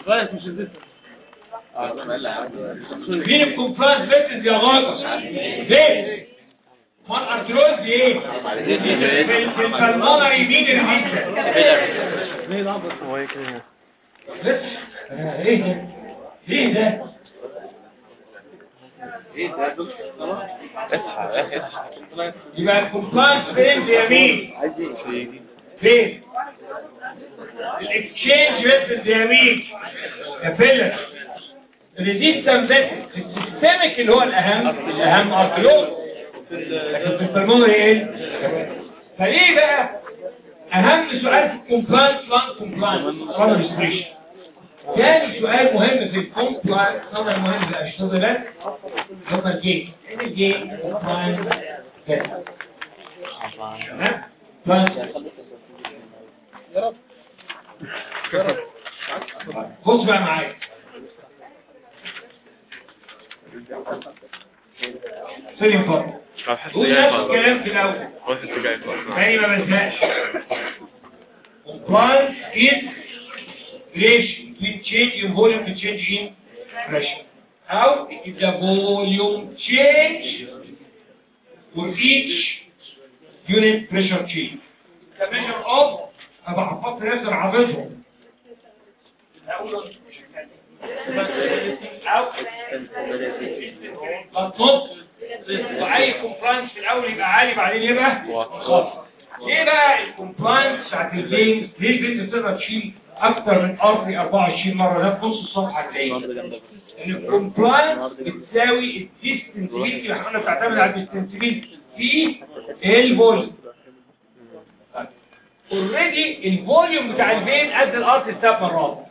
مين الكومبلاينس فيسلز يا غاضب فين مال ارتروز دي ايه في في البلمونري مين الريجن هو ايه كده لسه ايه ده ايه ده اصحى يا اخي اصحى يبقى الكومبلاينس فين في يمين فين الاكسشينج فيسلز يمين يا فيلر الريزيستنس فيسلز السيستميك اللي هو الاهم الاهم ارتروز لكن في البلمونري ايه فليه بقى اهم سؤال في الكومبلاينس لان كومبلاينس رابر ريستريشن تاني سؤال مهم في الكومبلاينس نظر مهم في الاشتغالات هو الجيم ايه الجيم كومبلاينس تمام بس بص بقى معايا سلم فضل طب حاسس قول جاي نفس خلاص الكلام في الاول حاسس جاي خلاص تاني ما بزهقش compliance is relation between change in volume to change in pressure أو it is the volume change for each unit pressure change the measure of أبقى حفظت نفسي أنا حافظهم أو مطلوب واي كومبلاينس في الاول يبقى عالي بعدين يبقى خاص ليه بقى الكومبلاينس بتاعت الفين ليه البنت تقدر تشيل اكتر من ارضي 24 مره ده في نص الصفحه تلاقيه ان الكومبلاينس بتساوي الديستنسبيلتي اللي احنا بتعتمد على الديستنسبيلتي في الفوليوم اوريدي الفوليوم بتاع الفين قد الارض ست مرات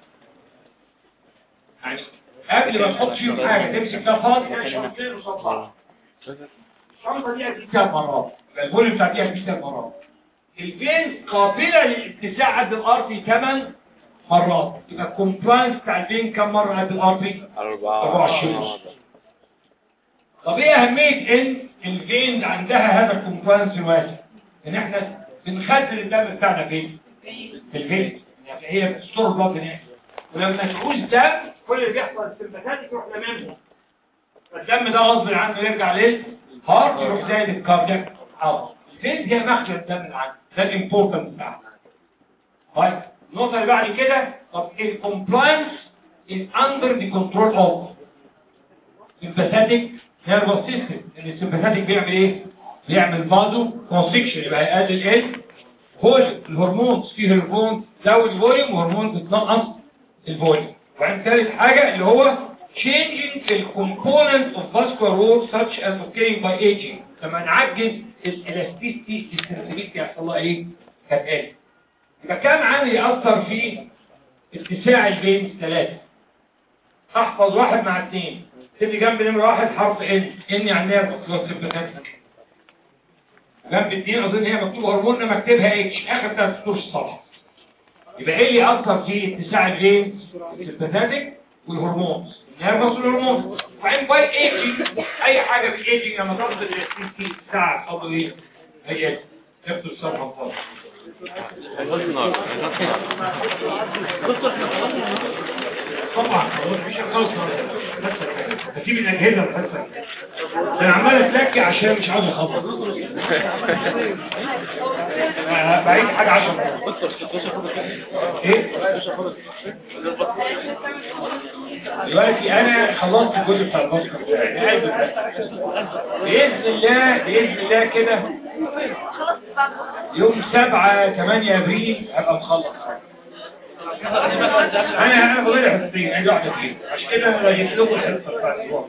يعني قبل ما تحط فيهم حاجه تمسك ده فاضي شنطتين وصفحه الشنطه دي هتجيب ثلاث مرات يبقى الفوليوم بتاع دي هتجيب ثلاث مرات الفين قابله للاتساع قد الارضي ثمان مرات يبقى الكومبلاينس بتاع الفين كم مره قد الارضي أربعة 24. طب ايه اهميه ان الفين عندها هذا الكومبلاينس الواسع ان احنا بنخزن الدم بتاعنا فين في الفين يعني هي بتستور بلاد هناك ولما تعوز دم كل اللي بيحصل السمباتات يروح لمامه فالدم ده غصب عنه يرجع للهارت يروح زايد الكاردياك اوت الفين هي مخرج الدم اللي عنده ده الامبورتنت بتاعها طيب النقطه اللي بعد كده طب الكومبلاينس is under the control of sympathetic nervous system ان السمباثيك بيعمل ايه بيعمل فازو كونستريكشن يبقى يقلل ايه فوليوم الهرمونز في هرمون تزود الفوليوم وهرمون بتنقص الفوليوم وبعدين ثالث حاجة اللي هو changing the component of vascular wall such as occurring by aging لما نعجز الالاستيستي السنسيتيفيتي يحصل لها ايه؟ هتقل يبقى كام عامل يأثر في اتساع الفينز ثلاثة احفظ واحد مع اثنين تدي جنب نمرة واحد حرف ان ان يعني نيرفس اللي هو السيمباثيك جنب اثنين اظن هي مكتوب هرمون انا مكتبها اتش اخر ثلاث سطور الصفحة يبقى ايه اللي يأثر في اتساع الفينز السيمباثيك والهرمونز النيرفس والهرمونز وبعدين باي ايجينج اي حاجة بالايجينج لما تفضل الاستيستي ساعة تفضل ايه؟ هي تفضل الصفحة خالص هيخلص النار هيخلص النار طبعا مفيش خالص هسيب الاجهزه الحصه انا عمال اتلكي عشان مش عاوز اخبط آه، بعيد حاجه 10 مرات ايه دلوقتي انا خلصت الجزء بتاع الباسكت بتاعي قاعد باذن الله باذن الله كده يوم 7 8 ابريل هبقى مخلص انا انا فاضل حصتين عايز واحده فيهم عشان كده انا راجعت لكم الحصه بتاعت الاسبوع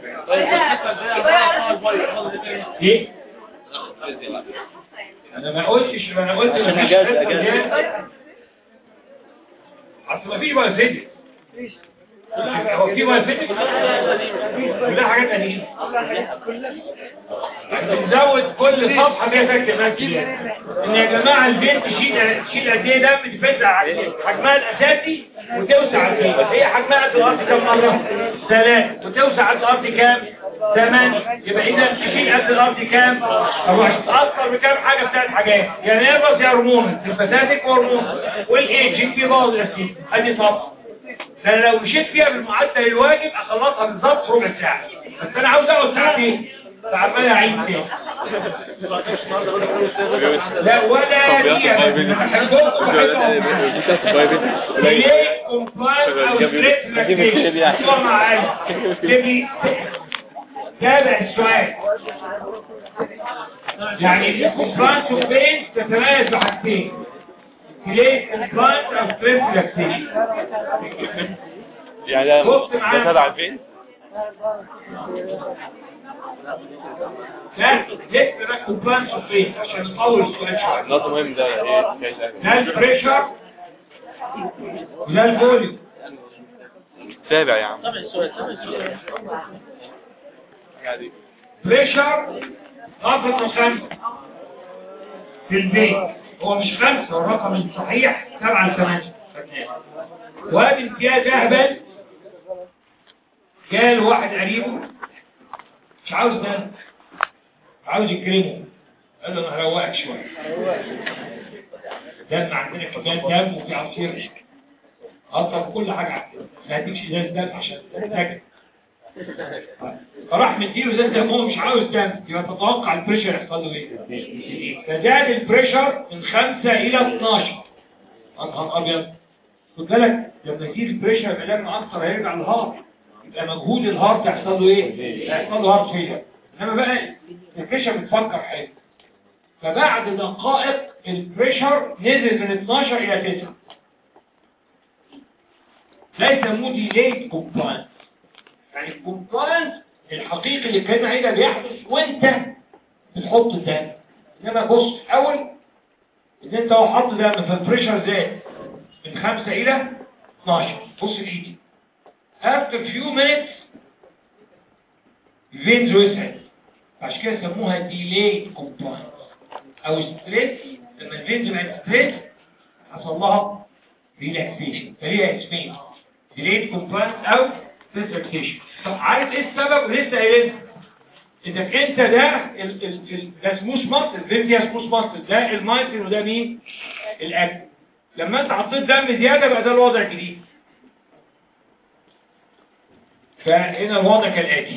ايه انا ما قلتش انا قلت عشان مفيش أجازة- حصة أجازة. زيادة. اصل ما فيش ولا فيديو هو في ولا فيديو كلها حاجات قديمه بنزود كل صفحه فيها فيها كلمات جديده ان يا جماعه البنت تشيل تشيل قد ايه دم تفزع على حجمها الاساسي وتوسع على البيت هي حجمها قد الارض كام مره؟ ثلاث وتوسع على الارض كام؟ ثمانية يبقى اذا تشيل قد الارض كام؟ اروح تتاثر بكام حاجه بثلاث حاجات يا نيرفس يا هرمون الفساتك وهرمون والايجنج في بعض الاسيد ادي صفحه ده أنا لو مشيت فيها بالمعدل الواجب اخلصها بالظبط في ربع ساعه بس انا عاوز اقعد ساعتين فعمال اعيد تاني لا ولا دقيقة بس أنا بحبكم وبحبكم ليه كومبلاينس او ستريس لاكتيشن اسمع معايا تبي تابع السؤال يعني الكومبلاينس وبين تتميز بحاجتين ليه كومبلاينس او ستريس لاكتيشن يعني ده بص ده معايا. تبع فين؟ لا لسه بقى كومبلاينس وبين عشان نطول السؤال شويه نقطة مهم ده ايه كويس أوي. ده البريشر وده الفوليوم تابع يا عم تابع السؤال تابع السؤال قاعد بريشر ضغط خمسة في البيت هو مش خمسة هو الرقم الصحيح سبعة لثمانية وادي امتياز اهبل جاء له واحد قريبه مش عاوز دم عاوز يكرمه قال له انا هروقك شويه دم عندنا كمان دم وفي عصير اطلب كل حاجه عندنا ما هديكش ازاز دم عشان تحتاج فراح مديله زي دم هو مش عاوز دم يبقى تتوقع البريشر يحصل له ايه فزاد البريشر من 5 الى 12 انهار ابيض خد بالك لما يزيد البريشر يبقى ده مأثر هيرجع للهارت يبقى مجهود الهارت يحصل له ايه؟ هيحصل له هارت فيلر انما بقى البريشر بتفكر حاجه فبعد دقائق البريشر نزل من 12 الى 9 ده يسموه ديليد كومبلاينس يعني الكومبلاينس الحقيقي اللي كان هيدا بيحدث وانت بتحط الدم انما بص اول ان انت لو حط دم فالبريشر زاد من 5 الى 12 بص في ايدي after few minutes veins وسعت عشان كده سموها delayed compliance او ستريس لما الفينز بقت ستريس حصل لها ريلاكسيشن فهي اسمين delayed compliance او ريلاكسيشن طب عارف ايه السبب ولسه قايلين انك انت ده ال ال ال ده سموث ماسل الفين دي سموث ماسل ده المايتين وده مين الاكل لما انت حطيت دم زياده بقى ده الوضع الجديد فهنا الوضع كالاتي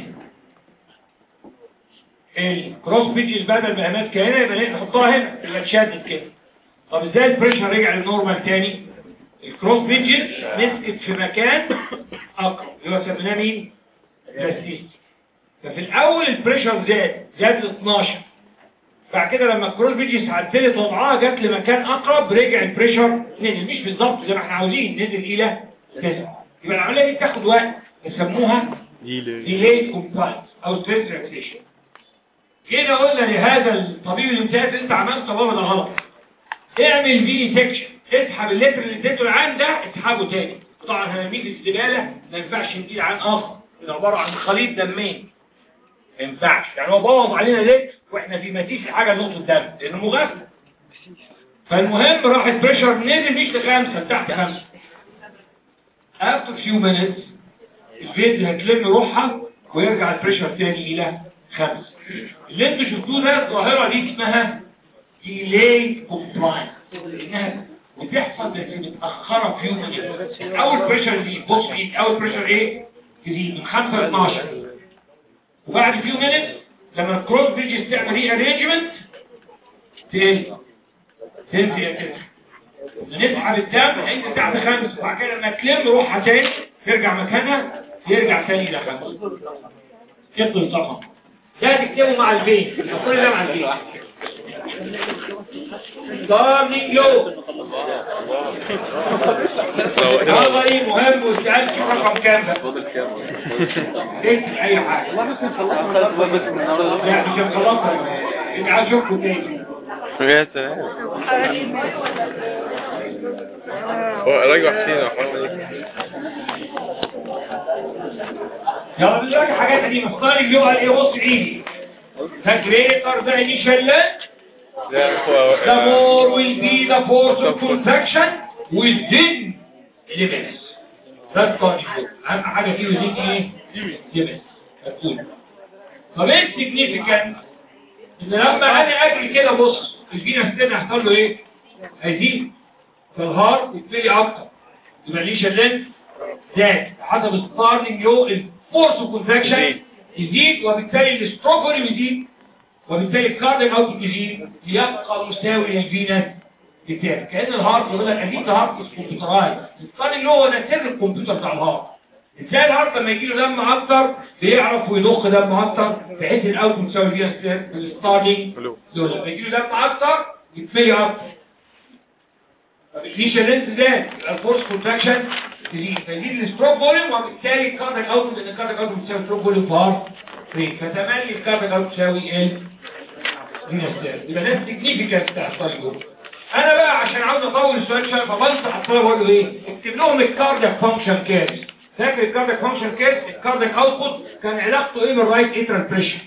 الكروس بيج البدل ما ماسكه هنا يبقى نحطها هنا يبقى اتشدت كده طب ازاي البريشر رجع للنورمال تاني الكروس بيج مسكت في مكان اقرب اللي هو سميناه مين بلاستيك ففي الاول البريشر زاد زاد ل 12 بعد كده لما الكروس بيجي عدلت وضعها جت لمكان اقرب رجع البريشر نزل مش بالظبط زي ما احنا عاوزين نزل الى 9 يبقى العمليه دي بتاخد وقت يسموها ديلي كومبلاينس او ستريس ريلاكسيشن جينا قلنا لهذا الطبيب الامتياز انت عملت بابا ده غلط اعمل في سكشن اسحب اللتر اللي اديته العام ده اسحبه تاني طبعا هنرميه في الزباله ما ينفعش نديه عن اخر ده عباره عن خليط دمين ما ينفعش يعني هو بوظ علينا لتر واحنا في مفيش حاجه نقطه دم لانه مغفل فالمهم راح البريشر نزل مش لخمسه تحت خمسه after few minutes الفيز هتلم روحها ويرجع البريشر تاني الى خمسه اللي انتوا شفتوه ده الظاهره دي اسمها delayed compliance لانها بتحصل بس متاخره في يوم من الأيام. اول بريشر يزيد بص ايه اول بريشر ايه يزيد من 5 ل 12 وبعد فيو مينت لما الكروس بيجي تعمل ري ارينجمنت تنزل تنزل يا كده نسحب الدم هينزل تحت خمس وبعد كده لما تلم روحها تاني ترجع مكانها يرجع تاني الى خمس كده الصفحه ده تكتبه مع البين كل ده مع البين ضامن لو نظري مهم وسألت رقم كام ده اكتب اي حاجه لا مش هنخلصها انت عايز اشوفكم تاني يا سلام هو راجع حسين أخوان يلا دلوقتي حاجات قديمه اختار اللي هو ايه بص عيني فاكريتر ده انيشال لا هو the more will be the force of contraction within limits that's conjugate اهم حاجه فيه within ايه limits هتقول طب ايه significant ان لما انا اجري كده بص الفينا ستين هيحصل له ايه هيزيد فالهارت يتملي اكتر يبقى ليش اللينس زاد حسب الستارلينج لو الفورس اوف كونتراكشن يزيد وبالتالي الستروك فوليوم يزيد وبالتالي الكارديك اوت يزيد يبقى مساوي للفينس بتاعك كان الهارت يقول لك اديك هارت كمبيوترايز الستارلينج لو هو ده سر الكمبيوتر بتاع الهارت ازاي الهارت لما يجي له دم اكتر بيعرف ويضخ دم اكتر بحيث الاوت مساوي الفينس الستارلينج حلو. لو لما يجي له دم اكتر يتملي اكتر مفيش اللينس زاد يبقى الفورس كونتراكشن تزيد فيزيد الستروك فوليوم وبالتالي الكارديك اوت لان الكارديك اوت بتساوي ستروك فوليوم بار ريت فتملي الكارديك اوت تساوي ال فينستير يبقى ده السيجنيفيكانس بتاع الطالب انا بقى عشان عاوز اطول السؤال شويه فبنصح الطلبه اقول له ايه اكتب لهم الكارديك فانكشن كيرز فاكر الكارديك فانكشن كيرز الكارديك اوتبوت كان علاقته ايه بالرايت اترال بريشر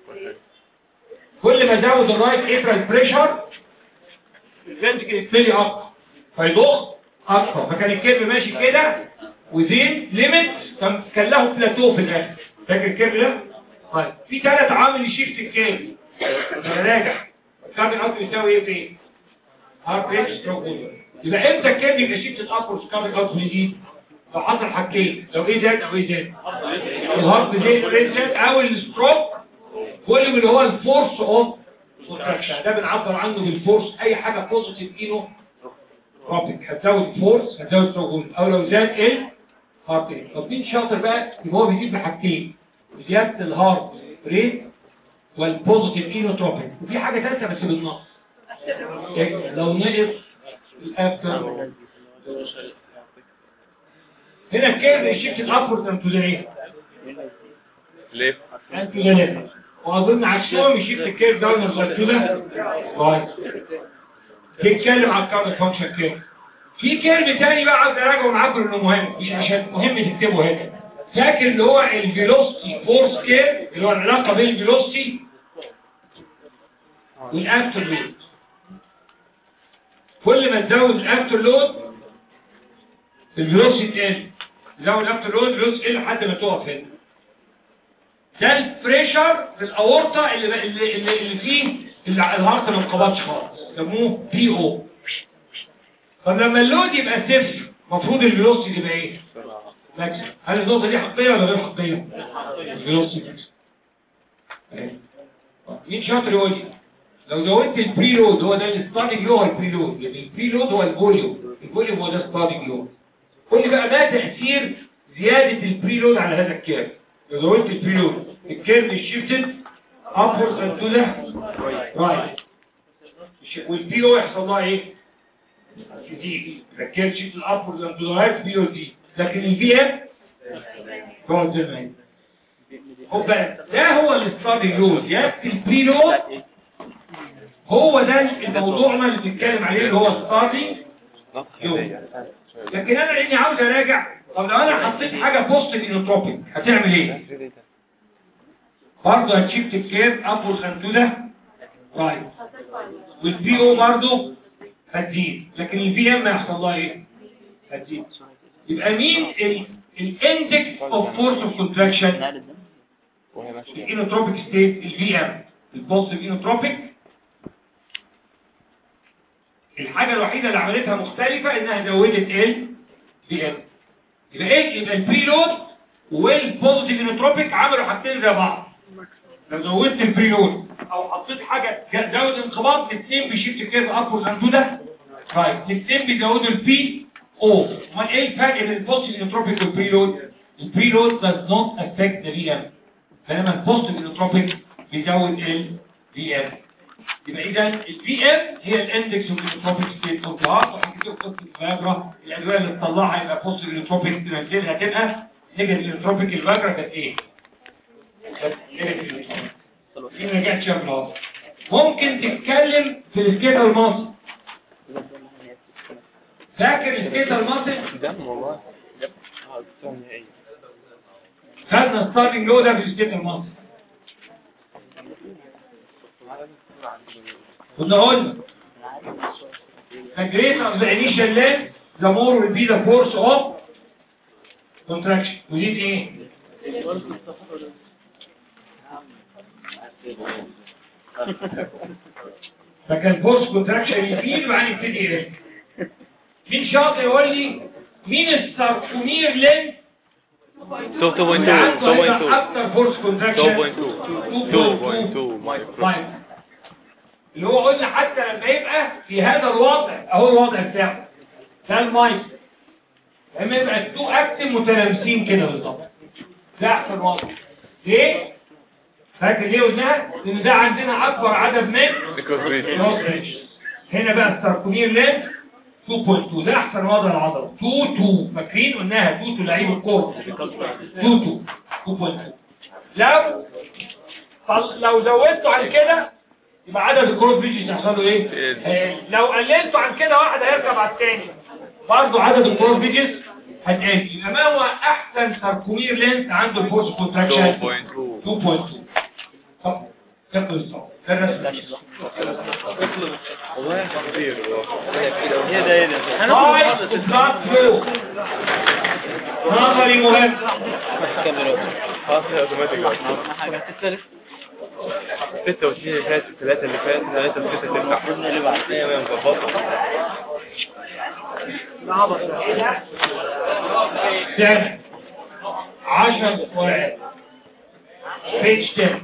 كل ما زود الرايت اترال بريشر الفنتكل يتملي اكتر فيضخ اكتر فكان الكيرف ماشي كده وزين ليميت كان كان له بلاتو في الاخر فاكر الكيرف ده طيب في ثلاث عوامل يشيفت الكيرف انا راجع الكاربن اوت يساوي ايه في هارت ريت ستروك فوليوم يبقى امتى الكيرف يبقى شيفت الابر الكاربن اوت يزيد لو حصل حاجتين لو ايه زاد او ايه زاد الهارت زاد والريت زاد او الستروك فوليوم اللي هو الفورس اوف كونتراكشن ده بنعبر عنه بالفورس اي حاجه بوزيتيف اينو رابط هتزود فورس هتزود ستروك او لو زاد ال هارت ريت طب مين شاطر بقى يبقى هو بيجيب بحاجتين زياده الهارت ريت والبوزيتيف اينوتروبيك وفي حاجه ثالثه بس بالنص يعني لو نقص الافتر هنا الكيرف يشيفت الابورد انتو ذا ايه ليه؟ انتو ذا ليفت واظن عكسهم يشيفت الكيرف داون انتو ذا رايت بيتكلم على الكارد فانكشن كيرف في كيرف تاني بقى عاوز اراجعه معاكم انه مهم مش عشان مهم تكتبه هنا فاكر اللي هو الفيلوسيتي فورس كيرف اللي هو العلاقه بين الفيلوسيتي والافتر لود كل ما تزود الافتر لود الفيلوسيتي تقل تزود الافتر لود الفيلوسيتي تقل لحد ما تقف هنا ده البريشر في الاورطه اللي اللي اللي, اللي فيه اللي الهارت ما انقبضش خالص يسموه بي او طب لما اللود يبقى صفر المفروض الفيلوسيتي تبقى ايه ماكسيمم هل النقطه دي حقيقيه ولا غير حقيقيه الفيلوسيتي مين شاطر يقول لي لو زودت البري لود هو ده الستارتنج لود هو البري لود يعني البري لود هو الفوليوم الفوليوم هو ده ستارتنج لود قول لي بقى ما تاثير زياده البري لود على هذا الكيرف لو زودت البري لود الكيرف شيفتد upwards and to the right والبي او يحصل لها ايه دي ركبت شيت الابورد اند تو ذا رايت بي او دي لكن البي ام تقعد زي ما هي خد بالك ده هو الستادي لود يكفي البري لود هو ده الموضوعنا اللي بنتكلم عليه اللي هو ستادي لكن انا لاني عاوز اراجع طب لو انا حطيت حاجه بوزيتيف انوتروبيك هتعمل ايه برضه هتشيفت الكيرف ابورد اند تو ذا رايت والبي او برضه هتزيد لكن البي ام هيحصل لها ايه هتزيد يبقى مين الاندكس اوف فورس اوف كونتراكشن وهي ماشية الانوتروبيك ستيت البي ام البوزيتيف انوتروبيك الحاجه الوحيده اللي عملتها مختلفه انها زودت ال بي ام يبقى ايه يبقى البري لود والبوزيتيف انوتروبيك عملوا حاجتين زي بعض لو زودت البري لود او حطيت حاجه جا- زود انقباض الاثنين بيشيفت كيرف ابورد اند ده رايت الاثنين بيزودوا البي او امال ايه الفرق بين البوزيتيف انوتروبيك والبري لود البري لود does not affect the VM بينما البوزيتيف انوتروبيك بيزود ال VM يبقى اذا البي ام هي الاندكس اوف الانوتروبيك ستيت اوف ذا هارت عشان كده قصه الفاجرا الادويه اللي تطلعها يبقى بوزيتيف انوتروبيك تنزلها تبقى نيجاتيف انوتروبيك الفاجرا كانت ايه؟ كانت نيجاتيف انوتروبيك دي ما رجعتش قبل اهو ممكن تتكلم في السكيتال ماسل فاكر السكيتال ماسل دم والله اه استنى ايه خدنا ستارتنج لو ده في السكيتال ماسل كنا قلنا the greater the initial length the more will be the force of contraction ودي ايه؟ فكان فورس كونتراكشن يزيد وبعدين يبتدي يقل مين شاطر يقول لي مين الساركومير لينث 2.2 اللي عنده هيبقى 2.2 اكتر فورس كونتراكشن 2.2 2.2 طيب اللي هو قلنا حتى لما يبقى في هذا الوضع اهو الوضع بتاعه ده المايك لما يبقى التو اكتم متلامسين كده بالظبط ده احسن وضع ليه؟ فاكر ليه قلناها؟ لان ده عندنا اكبر عدد من because reach الكروس ريتش هنا بقى الساركومير لين 2.2 ده احسن وضع العضله 2 2 فاكرين قلناها 2 2 لعيب الكوره 2 2 2.2 لو طل- لو زودتوا عن كده يبقى عدد الكروس ريتش يحصل له ايه؟ آه، لو قللتوا عن كده واحد هيركب على الثاني برضه عدد الكروس ريتش هتقل يبقى ما هو احسن ساركومير لينس عنده الفورس كونتراكشن 2.2 2.2 طب تاخد الصوت ده الرسم والله خطير ايه ده ايه ده نايس بلاد فلو نظري مهم خلاص هي اوتوماتيك حاجه الثالث 26 اللي فات 3 اللي فات 3 6 تفتح اللي بعد هي ما مظبطه تاني عشر سؤال بيج 10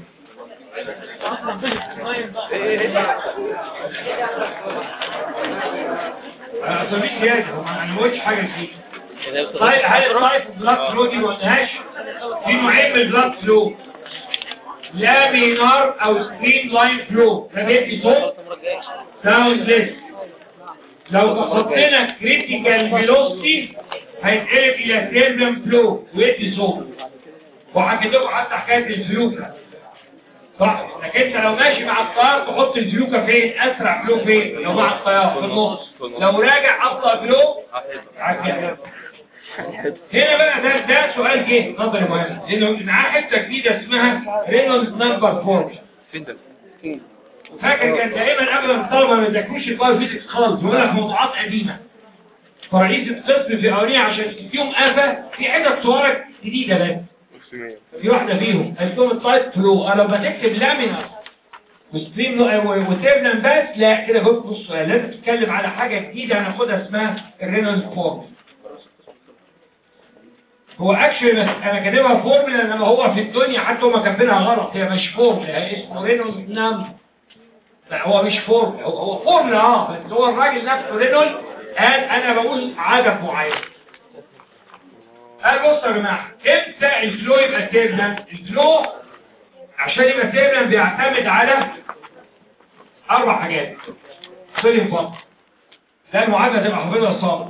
انا طبيعي زيادة انا ما قلتش حاجة جديدة طيب هل الطيب البلاد فلو دي ما قلناش في نوعين من البلاد فلو لامينار او ستريم لاين فلو ده بيدي صوت ساوند ليس لو حطينا كريتيكال فيلوسيتي هيتقلب الى سيرفم فلو ويدي صوت وحكيت لكم حتى حكايه الفلوكه صح لكن انت لو ماشي مع الطيار تحط الفلوكه فين اسرع فلو فين لو مع الطيار في النص لو راجع ابطا فلو عكس هنا بقى ده ده سؤال جه نظري مهم لانه معاه حته جديده اسمها رينولدز نمبر فورمولا فين ده؟ فاكر كان دائما قبل ما الطلبه ما يذاكروش البايو فيزيكس خالص بيقول لك موضوعات قديمه فرئيس القسم في اوليه عشان تديهم قفا في حتت صورك جديده بس أقسمية. في واحده فيهم قالت لهم التايب فلو انا لما تكتب لامينار وستريم وتيرنم بس لا كده بص بص لازم تتكلم على حاجه جديده هناخدها اسمها الرينولدز فورمولا هو اكشلي انا كاتبها فورمولا انما هو في الدنيا حتى هم كاتبينها غلط هي مش فورمولا هي اسمه رينولدز نمبر لا هو مش فورمولا هو, هو فورمولا اه بس هو الراجل نفسه رينولد قال انا بقول عدد معين قال بصوا يا جماعه امتى الفلو يبقى تيرنال الفلو عشان يبقى تيربلنت بيعتمد على اربع حاجات صلي فقط ده المعادله تبقى حافظها صامت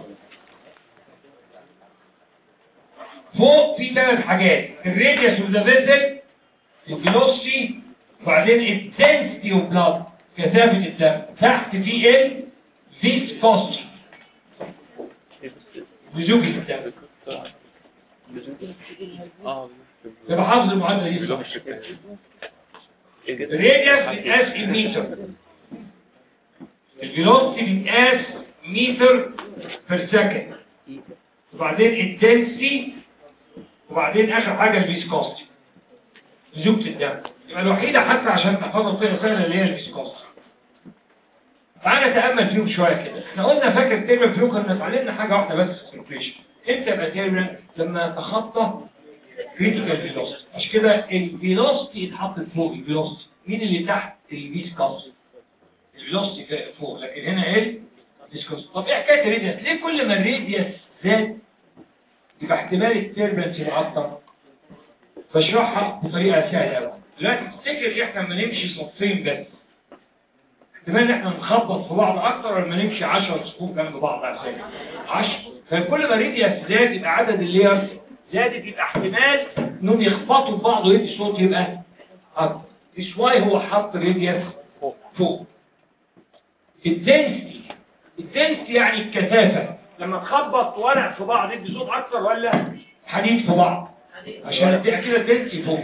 فوق في ثلاث حاجات الراديوس اوف ذا فيزل الفيلوسيتي وبعدين الدنسيتي اوف بلاد كثافه الدم تحت في ال فيسكوسيتي لزوجة الدم اه يبقى حافظ المعادله دي بلغة صح. الشكل الراديوس بيتقاس المتر الفيلوسيتي بيتقاس متر بير سكند وبعدين الدنسيتي وبعدين اخر حاجه الفيسكوستي لزوجة الدم يبقى الوحيده حتى عشان تحفظها بطريقه سهله اللي هي الفيسكوستي تعالى نتامل فيهم شويه كده احنا قلنا فاكر تيربل فلو كنا اتعلمنا حاجه واحده بس في السيركيشن امتى يبقى تيربل لما يتخطى كريتيكال فيلوسيتي عشان كده الفيلوسيتي يتحط فوق الفيلوسيتي مين اللي تحت الفيسكوستي الفيلوسيتي فوق لكن هنا ايه الفيسكوستي طب ايه حكايه الريديوس ليه كل ما الريديوس زاد يبقى احتمال التيربنس يبقى اكتر بشرحها بطريقه سهله قوي دلوقتي تفتكر احنا لما نمشي صفين بس احتمال ان احنا نخبط في بعض اكتر ولا ما نمشي 10 صفوف جنب بعض عشان 10 فكل ما ريديوس زاد يبقى عدد الليرز زادت يبقى احتمال انهم يخبطوا في بعض ويدي صوت يبقى اكتر مش واي هو حط ريديوس فوق الدنسيتي الدنسيتي يعني الكثافة لما تخبط ورق في بعض يدي صوت اكتر ولا حديد في بعض عشان اديها كده الدنسيتي فوق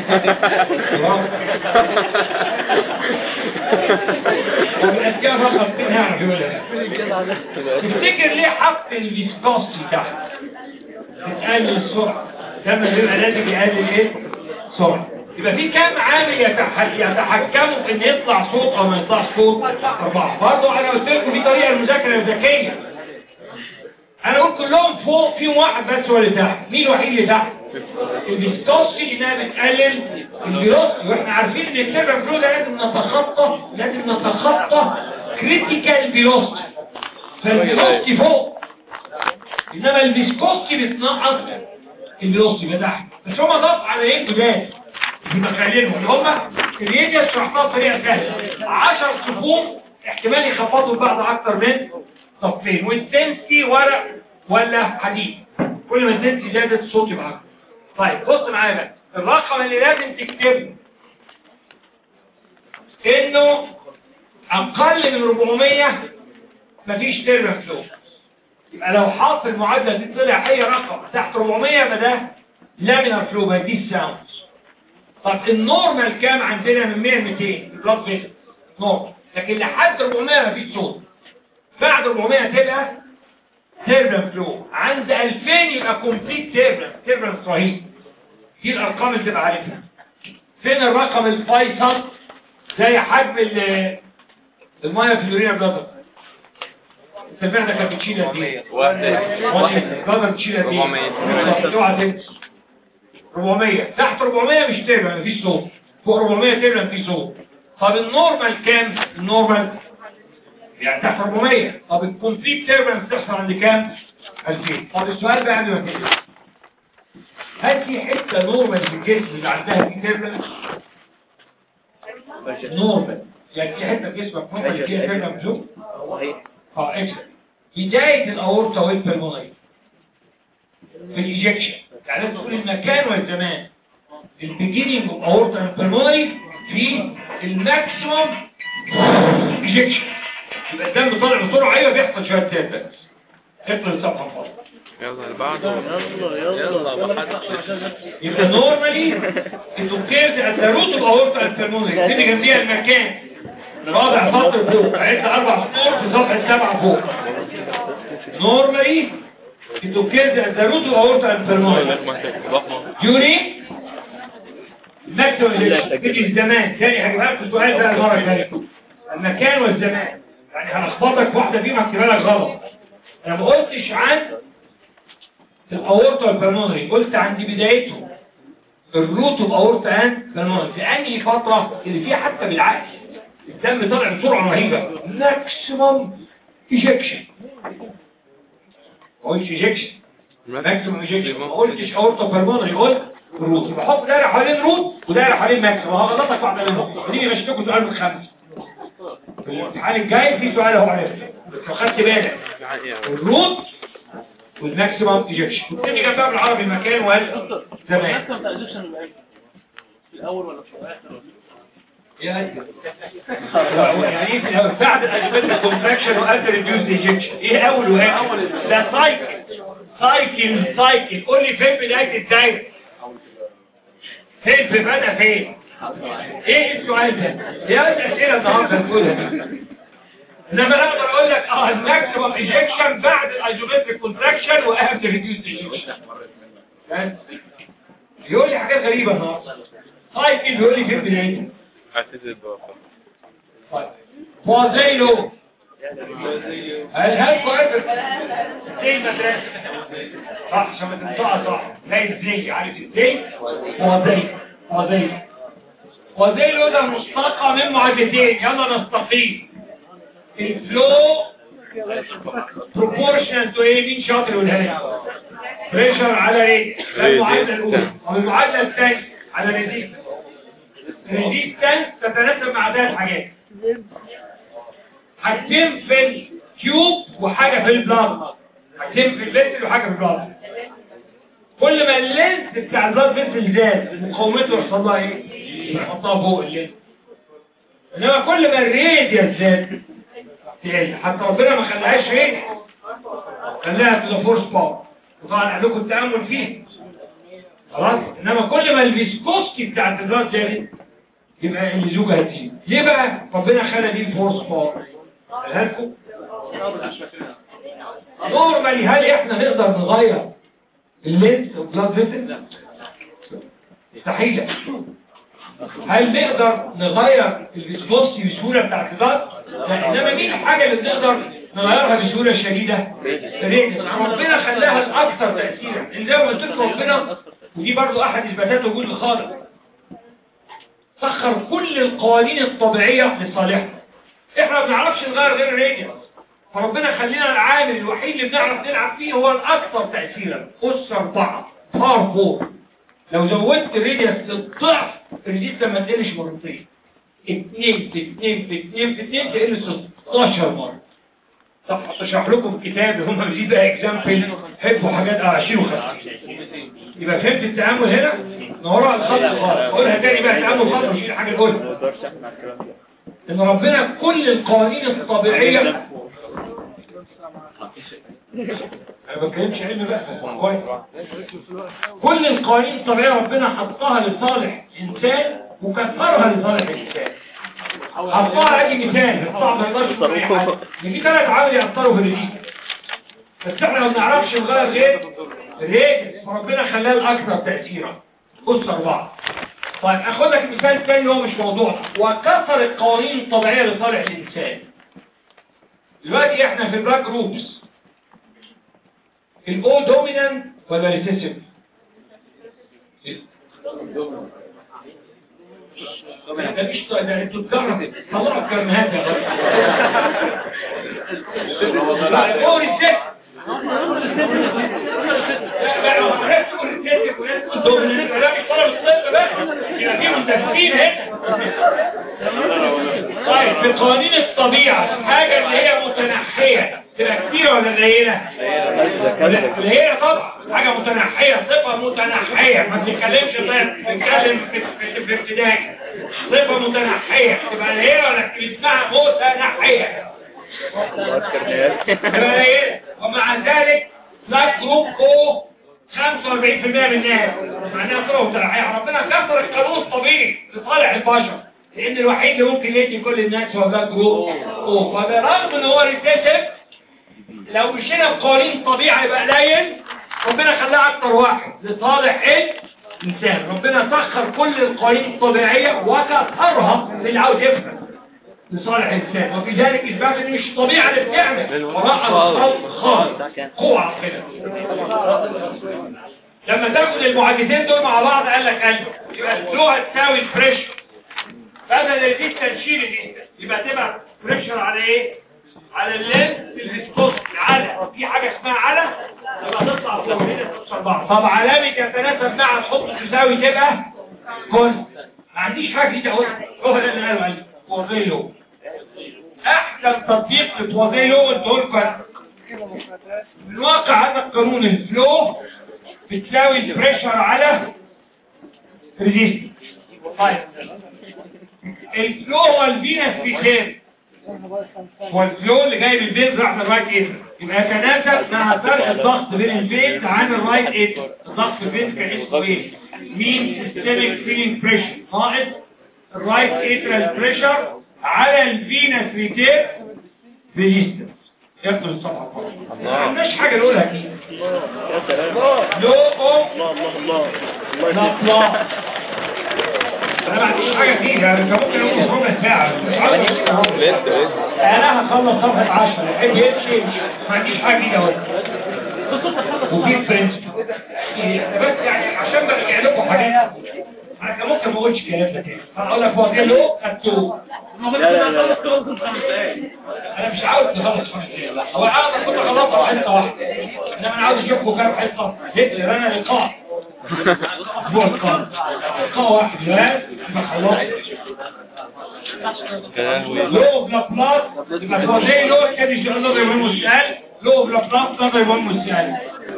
وبنأديها رقم مين هيعرف يقولها تفتكر ليه حط الفيسكوستي تحت بتقلل السرعة كما بيبقى لازم يقلل ايه سرعة يبقى في كام عامل يتح- يتحكموا في ان يطلع صوت او ما يطلعش صوت اربعة برضه انا قلت لكم في طريقة المذاكرة الذكية انا قلت كلهم فوق فيهم واحد بس هو اللي تحت مين الوحيد اللي تحت الفيسكوسي انها بتقلل الفيروسي واحنا عارفين ان السيرفر فلو ده لازم نتخطى لازم نتخطى كريتيكال فيروسي فالفيروسي فوق انما الفيسكوسي بتنقص الفيروسي ده تحت بس هما ضغط على ايه جداد متخيلينهم اللي هما الريديوس شرحناها بطريقه سهله 10 صفوف احتمال يخبطوا لبعض اكتر من صفين والدنسي ورق ولا حديد كل ما الدنسي زادت الصوت يبقى اكتر طيب بص معايا بقى الرقم اللي لازم تكتبه انه اقل من 400 مفيش تيرم فلو يبقى لو حاط المعادله دي طلع اي رقم تحت 400 يبقى ده لامينار فلو بقى دي الساوند طب النورمال كام عندنا من 100 ل 200 البلاد فيسل نورمال لكن لحد 400 مفيش صوت بعد 400 تبقى تيربلن فلو عند 2000 يبقى كومبليت تيربلن تيربلن رهيب دي الارقام اللي تبقى عارفها فين الرقم الفيصل زي حجم ال- الميه في اليوريا بلادر التفاح كانت بتشيل قد ايه؟ واحد واحد بلادر بتشيل قد ايه؟ 400. اوعى تنسى 400 تحت 400 مش تيربلن مفيش صوت فوق 400 تيربلن في صوت طب النورمال كام؟ النورمال يعني تحت 400 طب الكومبليت تيربلنس بتحصل عند كام 2000 طب السؤال بقى قبل ما كده هل في حته نورمال في الجسم اللي عندها في تيربلنس نورمال يعني في حته في جسمك نورمال فيها تيربلنس جو اه اكسل بدايه الاورطه والبلمونري في الايجكشن يعني لازم تقول المكان والزمان البيجينينج اوف اورطه والبلمونري في الماكسيموم ايجكشن يبقى الدم طالع بسرعه ايوه بيحصل شويه تيربلنس اقرا الصفحه فاضيه يلا اللي بعده يلا يلا محدش يبقى نورمالي الدكتور at the root of aorta and pulmonary اكتبي جنبيها المكان رابع سطر فوق عدت اربع سطور في صفحه سبعه فوق نورمالي الدكتور at the root of aorta and pulmonary ضخمة during maximum تيجي الزمان تاني هجيبها لك في السؤال ده المره الجايه المكان والزمان يعني هلخبطك في واحده فيهم هكتبها لك غلط انا ما قلتش عن الاورطه والبلمونري قلت عند بدايته الروت الاورطه اند بالمونري في انهي فتره اللي فيها حتى بالعقل الدم طالع بسرعه رهيبه ماكسيمم ايجكشن ما قلتش ايجكشن ماكسيمم ايجكشن ما قلتش اورطه بالمونري قلت الروت يبقى حط دايره حوالين روت ودايره حوالين ماكسيمم وهو غلطك واحده منهم ودي مش لكم سؤال من خمسه في الامتحان الجاي في سؤال اهو عرفت لو خدت بالك امتحان ايه يا عم؟ الروت والماكسيمم ايجكشن تبني جنبها بالعربي المكان وهل زمان الماكسيمم بتاع الإيجكشن بيبقى إيه؟ في الأول ولا في الآخر ولا يعني ايه في الأول؟ بعد الاجمنت كونتراكشن وقبل ريديوس ايجكشن ايه اول واخر ده سايكل سايكل سايكل قول لي فين بدايه الدايره فين في بدأ فين ايه السؤال ده ايه الاسئله النهارده تقولها دي؟ انما اقدر اقول لك اه الماكسيمم ايجكشن بعد الايزومتريك كونتراكشن وقبل ريديوس ايجكشن يقول لي حاجات غريبه النهارده سايكل بيقول لي فين بدايتها اعتذر بوقت فوازيلو هل هل كويس زي المدرسة صح عشان ما تنطقها صح زي ازاي عارف ازاي فوازيلو فوازيلو فوازيلو ده مشتقة من معادلتين يلا نستقيم الفلو proportional to ايه مين شاطر يقولها لي بريشر على ايه ده المعادلة الاولى او المعادلة الثانية على ريزيستنس ريزيستنس تتناسب مع ثلاث حاجات حاجتين في الكيوب وحاجة في البلازما حاجتين في الفيسل وحاجة في البلازما كل ما اللينس بتاع البلاد فيسل زاد مقاومته يحصل لها ايه؟ يحطها فوق اللينس انما كل ما الراديوس زاد تقل حتى ربنا ما خلاهاش راديوس خلاها تو ذا فورس باور وطبعا قال لكم التامل فيه خلاص انما كل ما الفيسكوسكي بتاعت البلاد زادت يبقى اللزوجة هتزيد ليه بقى ربنا خلى دي الفورس باور قالها لكم نورمالي هل احنا نقدر نغير اللينس والبلاد فيسل مستحيل هل نقدر نغير الفيسكوسي بسهولة بتاعت البلاد لا انما مين الحاجة اللي نقدر نغيرها بسهولة شديدة الريدس ربنا خلاها الاكثر تأثيرا لان زي ما قلت لكم ربنا ودي برضو احد اثباتات وجود الخالق سخر كل القوانين الطبيعية لصالحنا احنا ما بنعرفش نغير غير الراديوس فربنا خلينا العامل الوحيد اللي بنعرف نلعب فيه هو الاكثر تأثيرا اس 4 بار 4 لو زودت الراديوس للضعف الريديس لما تقلش مرتين 2 في 2 في 2 في 2 تقل 16 مرة طب اشرح لكم في كتاب هم دي بقى اكزامبل حبوا حاجات اه 20 و50 يبقى فهمت التعامل هنا نورا الخط خالص قولها تاني بقى التعامل خالص مش الحاجة الأولى ما اقدرش احنا الكلام ده ان ربنا كل القوانين الطبيعية انا ما بتكلمش علم بقى كويس كل القوانين الطبيعية ربنا حطها لصالح الانسان وكثرها لصالح الانسان حطها ادي مثال حطها ما يقدرش يقول أي حاجة. ان في ثلاث عوامل يأثروا في الريديس بس احنا ما بنعرفش نغير غير الريديس فربنا خلاه الاكثر تأثيرا بص اربعة طيب اخد لك مثال تاني اللي هو مش موضوعنا وكسر القوانين الطبيعية لصالح الانسان دلوقتي احنا في البلاك جروبس الاو دومينانت ولا ريسيسيف ده مش ده انتوا تجربوا طلعوا الكرمهات يا غالي الاو ريسيسيف لا لا ما عرفتش تقول ريسيسيف وناس تقول دومينانت لا مش طلب الطب بقى يبقى في مندفعين هنا طيب في قوانين الطبيعة حاجة اللي هي متنحية تبقى كتيرة ولا قليلة؟ قليلة طبعا حاجة متنحية صفة متنحية ما تتكلمش طيب تتكلم في في- في ابتدائي صفة متنحية تبقى قليلة ولا اسمها متنحية تبقى قليلة ومع ذلك بلاك جروب او 45% من الناس معناها صفة متنحية ربنا كسر القانون الطبيعي لصالح البشر لان الوحيد اللي ممكن يدي كل الناس هو بلاك جروب او فبرغم ان هو ريسيسيف لو مشينا بقوانين الطبيعة يبقى قليل ربنا خلاه اكتر واحد لصالح الانسان ربنا سخر كل القوانين الطبيعية وكسرها اللي عاوز يفهم لصالح الانسان وفي ذلك اثبات ان مش الطبيعة اللي بتعمل وراء الخلق خالص قوة عقلة لما تاخد المعادلتين دول مع بعض قال لك قال يبقى الفلو هتساوي البريشر بدل الديستنس شيل الديستنس يبقى تبقى بريشر على ايه على اللينس الفيسكوس على في حاجة اسمها على يبقى تطلع فوق هنا 4 طب علامة يتناسب مع الحط تساوي تبقى كل ما عنديش حاجة جديدة اقولها هو ده اللي قاله قال وظيله احسن تطبيق لتوظيله انتوا لكم في الواقع هذا قانون الفلو بتساوي البريشر على ريزيست طيب الفلو هو الفينس ريتيرن هو الفلو اللي جاي من الفين راح للرايت ايتر يبقى يتناسب مع فرق الضغط بين الفين عن الرايت ايتر الضغط في الفين كان اسمه ايه مين سيستميك فيلينج بريشر ناقص الرايت ايترال بريشر على الفينس ريتير ريزيستنس ياخدوا الصفحه فقط. ما عندناش حاجه نقولها دي لو اوف الله الله الله لا انا ما عنديش حاجه فيها يعني انت ممكن اقول في ربع ساعه مش عاوز أقول في ربع ساعة. لسه لسه انا هخلص صفحه 10 يحب يمشي يمشي ما عنديش حاجه جديده اقولها وفي برنسبل بس يعني عشان برجع لكم حاجات انا ممكن ما اقولش الكلام ده تاني هقول لك هو جه له خدته لا لا لا انا مش عاوز نخلص خمس دقايق هو عاوز كنت خلصت حصه واحده انما انا عاوز اشوفكم كام حصه هتلر انا لقاء اسبوع لقاء لقاء واحد بس يبقى خلصت يا لهوي لو اوف لابلاس يبقى هو زي لو كان يجي نظر يوم السؤال لو اوف لابلاس نظر يوم السؤال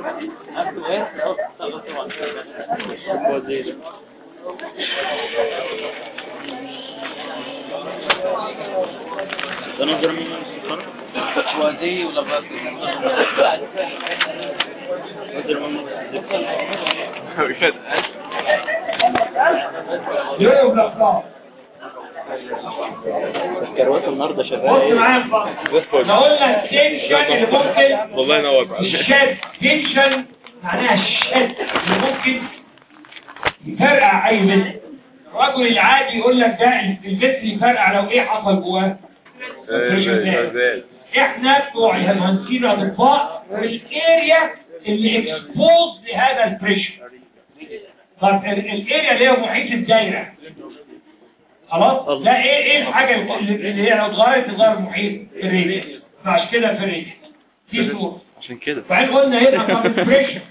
ده نظر مين وزي ولا بس نظر مين بجد لو اوف لابلاس كروات النهارده بص شغاله معايا بقى بس فل. لو قلنا التنشن اللي ممكن والله ينور بقى الشد تنشن معناها الشد اللي ممكن يفرقع اي مثل الرجل العادي يقول لك ده المثل يفرقع لو ايه حصل جواه غزال احنا بتوع المهندسين الاطباء الاريا اللي اكسبوز لهذا البريشر طب ال- الاريا اللي هي محيط الدايره خلاص لا ايه ايه الحاجه اللي اللي هي لو اتغيرت تغير المحيط الريديوس فعشان كده في الريديوس دي صوره عشان كده بعدين قلنا هنا طب البريشر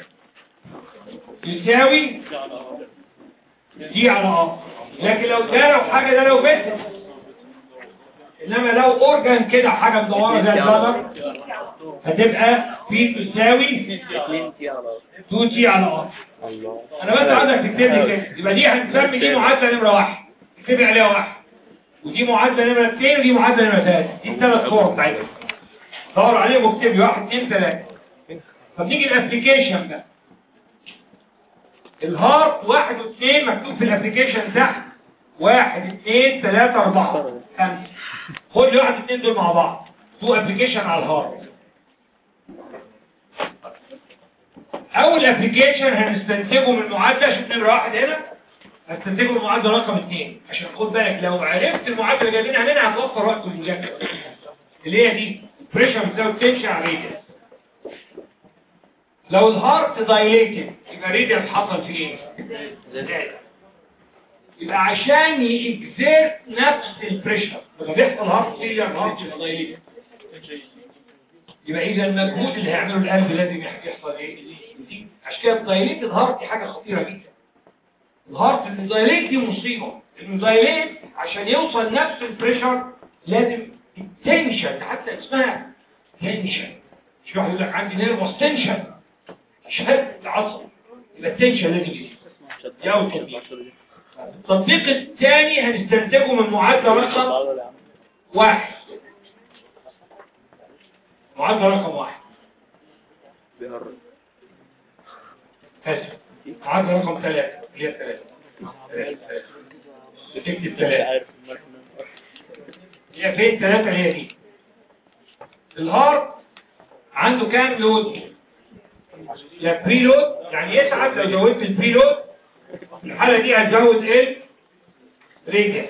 يساوي دي على ار لكن لو ده لو حاجه ده لو بس انما لو اورجان كده حاجه مدوره زي البلر هتبقى في تساوي 2 تي على ار الله انا بس عايزك تكتب لي كده يبقى دي هنسمي دي معادله نمره واحد اكتب لي عليها واحد ودي معادله نمره اثنين ودي معادله نمره ثلاثه دي الثلاث صور بتاعتها دور عليهم واكتب لي واحد اثنين ثلاثه طب نيجي الابلكيشن بقى الهارت واحد واثنين مكتوب في الابلكيشن تحت واحد اثنين ثلاثة أربعة خمسة خد لي واحد اثنين دول مع بعض تو ابلكيشن على الهارت أول ابلكيشن هنستنتجه من معادلة شوف نمرة واحد هنا هنستنتجه من معادلة رقم اثنين عشان خد بالك لو عرفت المعادلة اللي جايبينها هنا هتوفر وقت المذاكرة اللي هي دي بريشر بتساوي تنشن على ريديوس لو الهارت دايليتد يبقى ريديوس حصل فيه ايه؟ زاد. يبقى عشان يكزيرت نفس البريشر لما بيحصل هارت فيلير الهارت يبقى دايليتد يبقى اذا المجهود اللي هيعمله القلب لازم يحصل ايه؟ يزيد. عشان كده الدايليت الهارت دي حاجه خطيره جدا الهارت الدايليت دي مصيبه الدايليت عشان يوصل نفس البريشر لازم التنشن حتى اسمها تنشن مش واحد يقول لك عندي نيرفوس تنشن شد عصب يبقى التنشن لازم يزيد دي اول تطبيق التطبيق الثاني هنستنتجه من معادله رقم واحد معادله رقم واحد اسف معادله رقم ثلاثه اللي هي ثلاثه بتكتب ثلاثه هي فين ثلاثه اللي هي دي الهارت عنده كام لود يا بري لود يعني يسعد لو زودت البري لود في الحالة دي هتزود ال ريديوس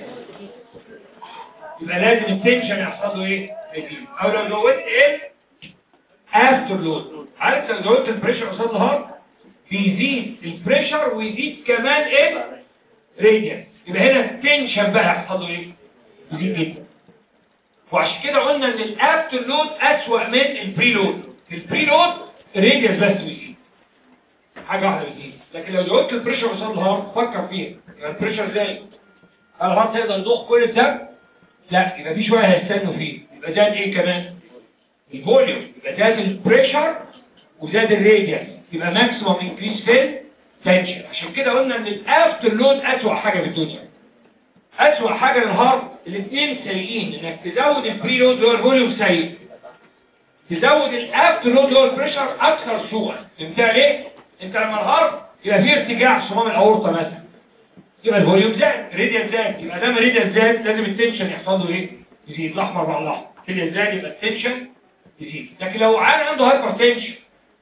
يبقى لازم التنشن يحصل له ايه يزيد او لو زودت ال افتر لود عارف لو زودت البريشر قصاد الهارت بيزيد البريشر ويزيد كمان ال ريديوس يبقى هنا التنشن بقى يحصل له ايه يزيد جدا وعشان كده قلنا ان الافتر لود اسوأ من البري لود البري لود الراديوس بس بيزيد حاجه واحده بتزيد لكن لو زودت البريشر قصاد الهارت فكر فيها يبقى البريشر زي هل الهارت يقدر يضخ كل الدم لا يبقى في شويه هيستنوا فيه يبقى زاد ايه كمان الفوليوم يبقى زاد البريشر وزاد الراديوس يبقى ماكسيموم انكريس في التنشن عشان كده قلنا ان الافتر لود اسوأ حاجه في الدنيا اسوأ حاجه للهارت الاثنين سيئين انك تزود البري لود اللي هو الفوليوم سيء تزود الافتر لود اللي هو البريشر اكثر سوءا فهمتها ليه؟ انت لما الهارت يبقى فيه ارتجاع صمام الاورطه مثلا يبقى الفوليوم زاد ريديال زاد يبقى دام ريديال زاد لازم التنشن يحصل له ايه؟ يزيد الاحمر مع الاحمر ريديال زاد يبقى التنشن يزيد لكن لو عيان عنده هايبر تنشن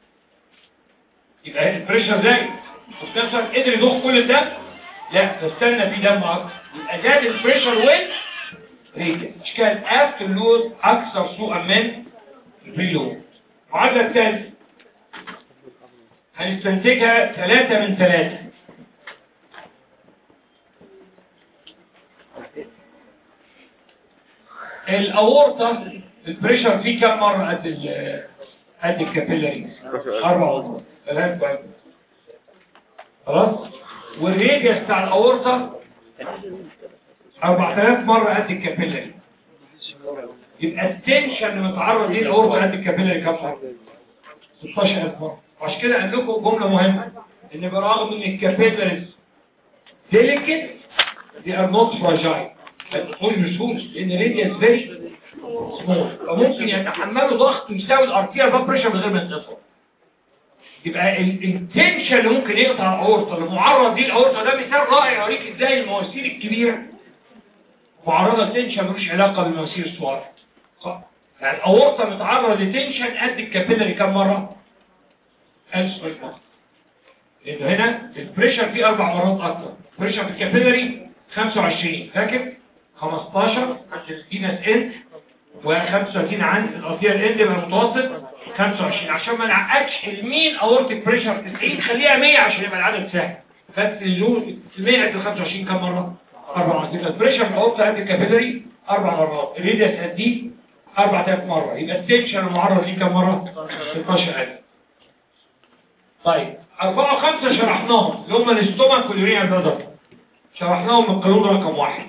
يبقى البريشر زاد وفي نفس الوقت قدر يضخ كل الدم لا تستنى في دم اكتر يبقى زاد البريشر وين ريديال مش كان افتر لود اكثر سوءا من البريلود المعادله الثالثه هنستنتجها ثلاثة من ثلاثة الأورطة البريشر فيه كم مرة قد ال قد الكابيلاري أربع مرات ثلاث بقى خلاص والريديوس بتاع الأورطة 4000 مرة قد الكابيلاري يبقى التنشن اللي متعرض ليه الأورطة قد الكابيلاري كم مرة 16000 مرة عشان كده قال لكم جملة مهمة ان برغم ان الكابيلاريز ديليكت they are not fragile هتقول بسهولة لان radius very small فممكن يتحملوا ضغط يساوي الارتيال بلاد بريشر من غير ما يتقطع يبقى الانتنشن اللي ممكن يقطع الاورطه اللي معرض ليه الاورطه ده مثال رائع يوريك ازاي المواسير الكبيره معرضه لتنشن ملوش علاقه بالمواسير الصغيره صح يعني الاورطه متعرض لتنشن قد الكابيلاري كم مره ألف مرة لأنه هنا البريشر فيه أربع مرات أكتر البريشر في الكابيلاري 25 فاكر 15 عند الفينس اند و35 عند الارتيال اند يبقى المتوسط 25 عشان ما نعقدش المين اورتيك بريشر 90 خليها 100 عشان يبقى العدد سهل بس الجول 100 عند 25 كم مرة؟ أربع مرات يبقى البريشر في الأورطة قد الكابيلاري أربع مرات الريديوس قديه 4000 مرة يبقى التنشن المعرض ليه كم مرة؟ 16000 طيب أربعة وخمسة شرحناهم اللي هم الاستومك واليوريا البلدر شرحناهم من القانون رقم واحد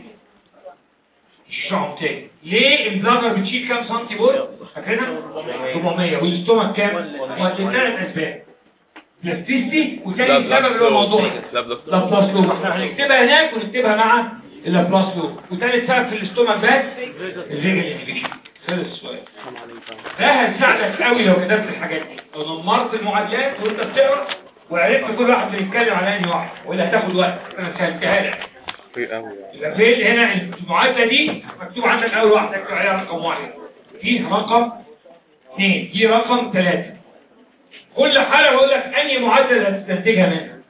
الشعب تاني ليه البلدر بتشيل كام سنتي بول فاكرينها 400 والاستومك كام وثلاث اسباب بلاستيستي وتاني سبب اللي هو الموضوع لا بلس لا بلاس لوب احنا هنكتبها هناك ونكتبها مع اللا بلاس لوب وتالت سبب في الاستومك بس الفيجن انفيشن خلص السؤال ده هتساعدك قوي لو كتبت الحاجات دي لو نمرت المعادلات وانت بتقرا وعرفت كل واحد بيتكلم على انهي واحد ولا هتاخد وقت انا سهلتها لك كتير قوي يبقى فين هنا المعادله دي مكتوب عندك اول واحده اكتب عليها رقم واحد دي رقم اثنين دي رقم ثلاثه كل حاله بقول لك انهي معادله اللي هتستنتجها منها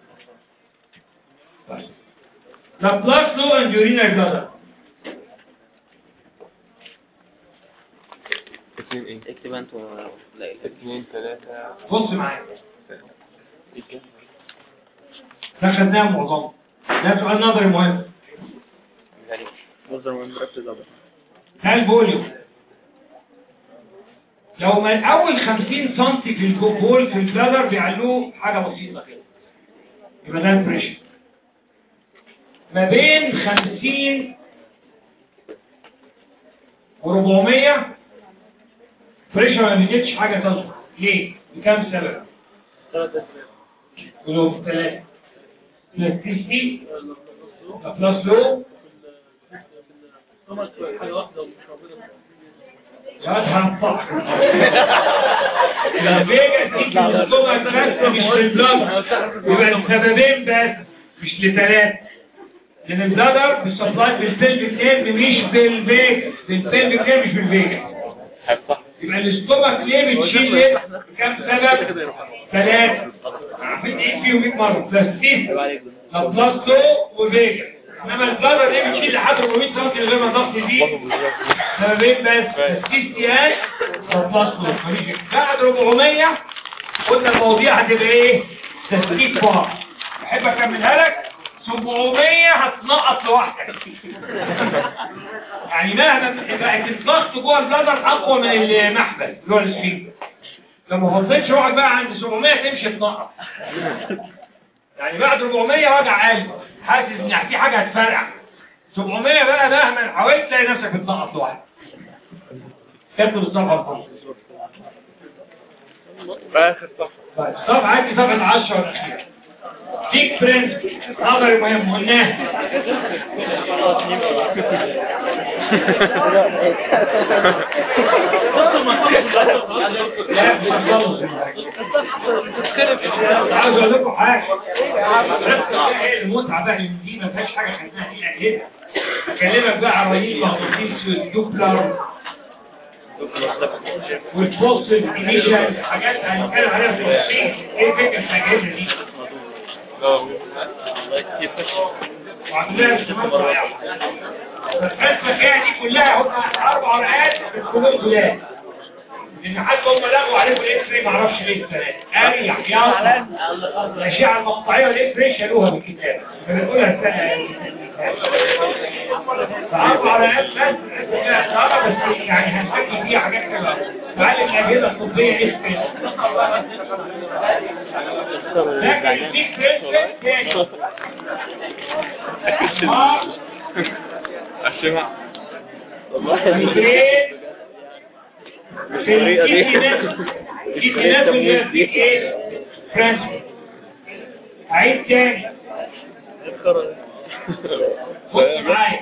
طيب لابلاس لو اند يورينال بلادر اتنين ايه اكتب انت ولا اتنين تلاتة بص معايا ده خدناه معظمه ده سؤال نظري مهم مصدر من مركز ابدا ده الفوليوم لو من اول 50 سم في البول في البلادر بيعلوه حاجه بسيطه كده يبقى ده البريشر ما بين 50 و400 بريشر ما بيجيبش حاجه تظهر ليه؟ بكام سبب؟ قولوا ثلاثة بلاستيسي بلس لو حاجة واحدة ومش موجودة يا هتقطع الفيجا تيجي للصبح بس مش للبلاد يبقى السببين بس مش لثلاثة لان البلادر بيسبلاي بالبلفيك نيرف مش بالفيجا بالبلفيك نيرف مش بالفيجا هيفتح يبقى الاستومك ليه بتشيل ليه؟ كام سبب؟ ثلاثة عارفين ايه فيهم 100 مرة بلاستيس لابلاستو وفيجا انما البلادر ليه بتشيل لحد 400 سم من غير ما ضغط دي سببين بس تستيان وبلاستو مفيش بعد 400 قلنا المواضيع هتبقى ايه؟ تسكيك فار احب اكملها لك 700 هتنقط لوحدك يعني مهما بقت الضغط جوه البلادر اقوى من المحبل اللي هو السفنكتر لو ما فضيتش روحك بقى عند 700 تمشي تنقط يعني بعد 400 وجع قلب حاسس ان في حاجه هتفرقع 700 بقى مهما حاولت تلاقي نفسك بتنقط لوحدك كتب الصفحه الفاضيه آخر صفحة طيب صفحه عندي صفحه 10 الاخيره فيك برنس نظري مهم قلناه لا مش هخلص عاوز اقول لكم حاجه ايه المتعه بقى ان دي ما فيهاش حاجه خدناها دي اجهزه اكلمك بقى عن رهيب مغناطيس والدوبلر والفوسل انيشال حاجات هنتكلم عليها في التفصيل ايه فكره الاجهزه دي وعندنا اجتماعات رائعه فالفلسفه هي دي كلها هم اربع ورقات بيدخلوا جداد ان حتى هم لغوا عليهم الاكس راي معرفش ليه السنه دي اريح يلا الاشعه المقطعيه والاكس راي شالوها من الكتاب بنقولها السنه فاربع ورقات بس لا بس يعني هنحكي فيها حاجات حلوه تعالى الاجهزه الطبيه ايه لكن في برنسبل تاني آه، الشمع البرين في الكيتي نفس الكيتي نفس اللي يديك ايه برنسبل عيد تاني بص معايا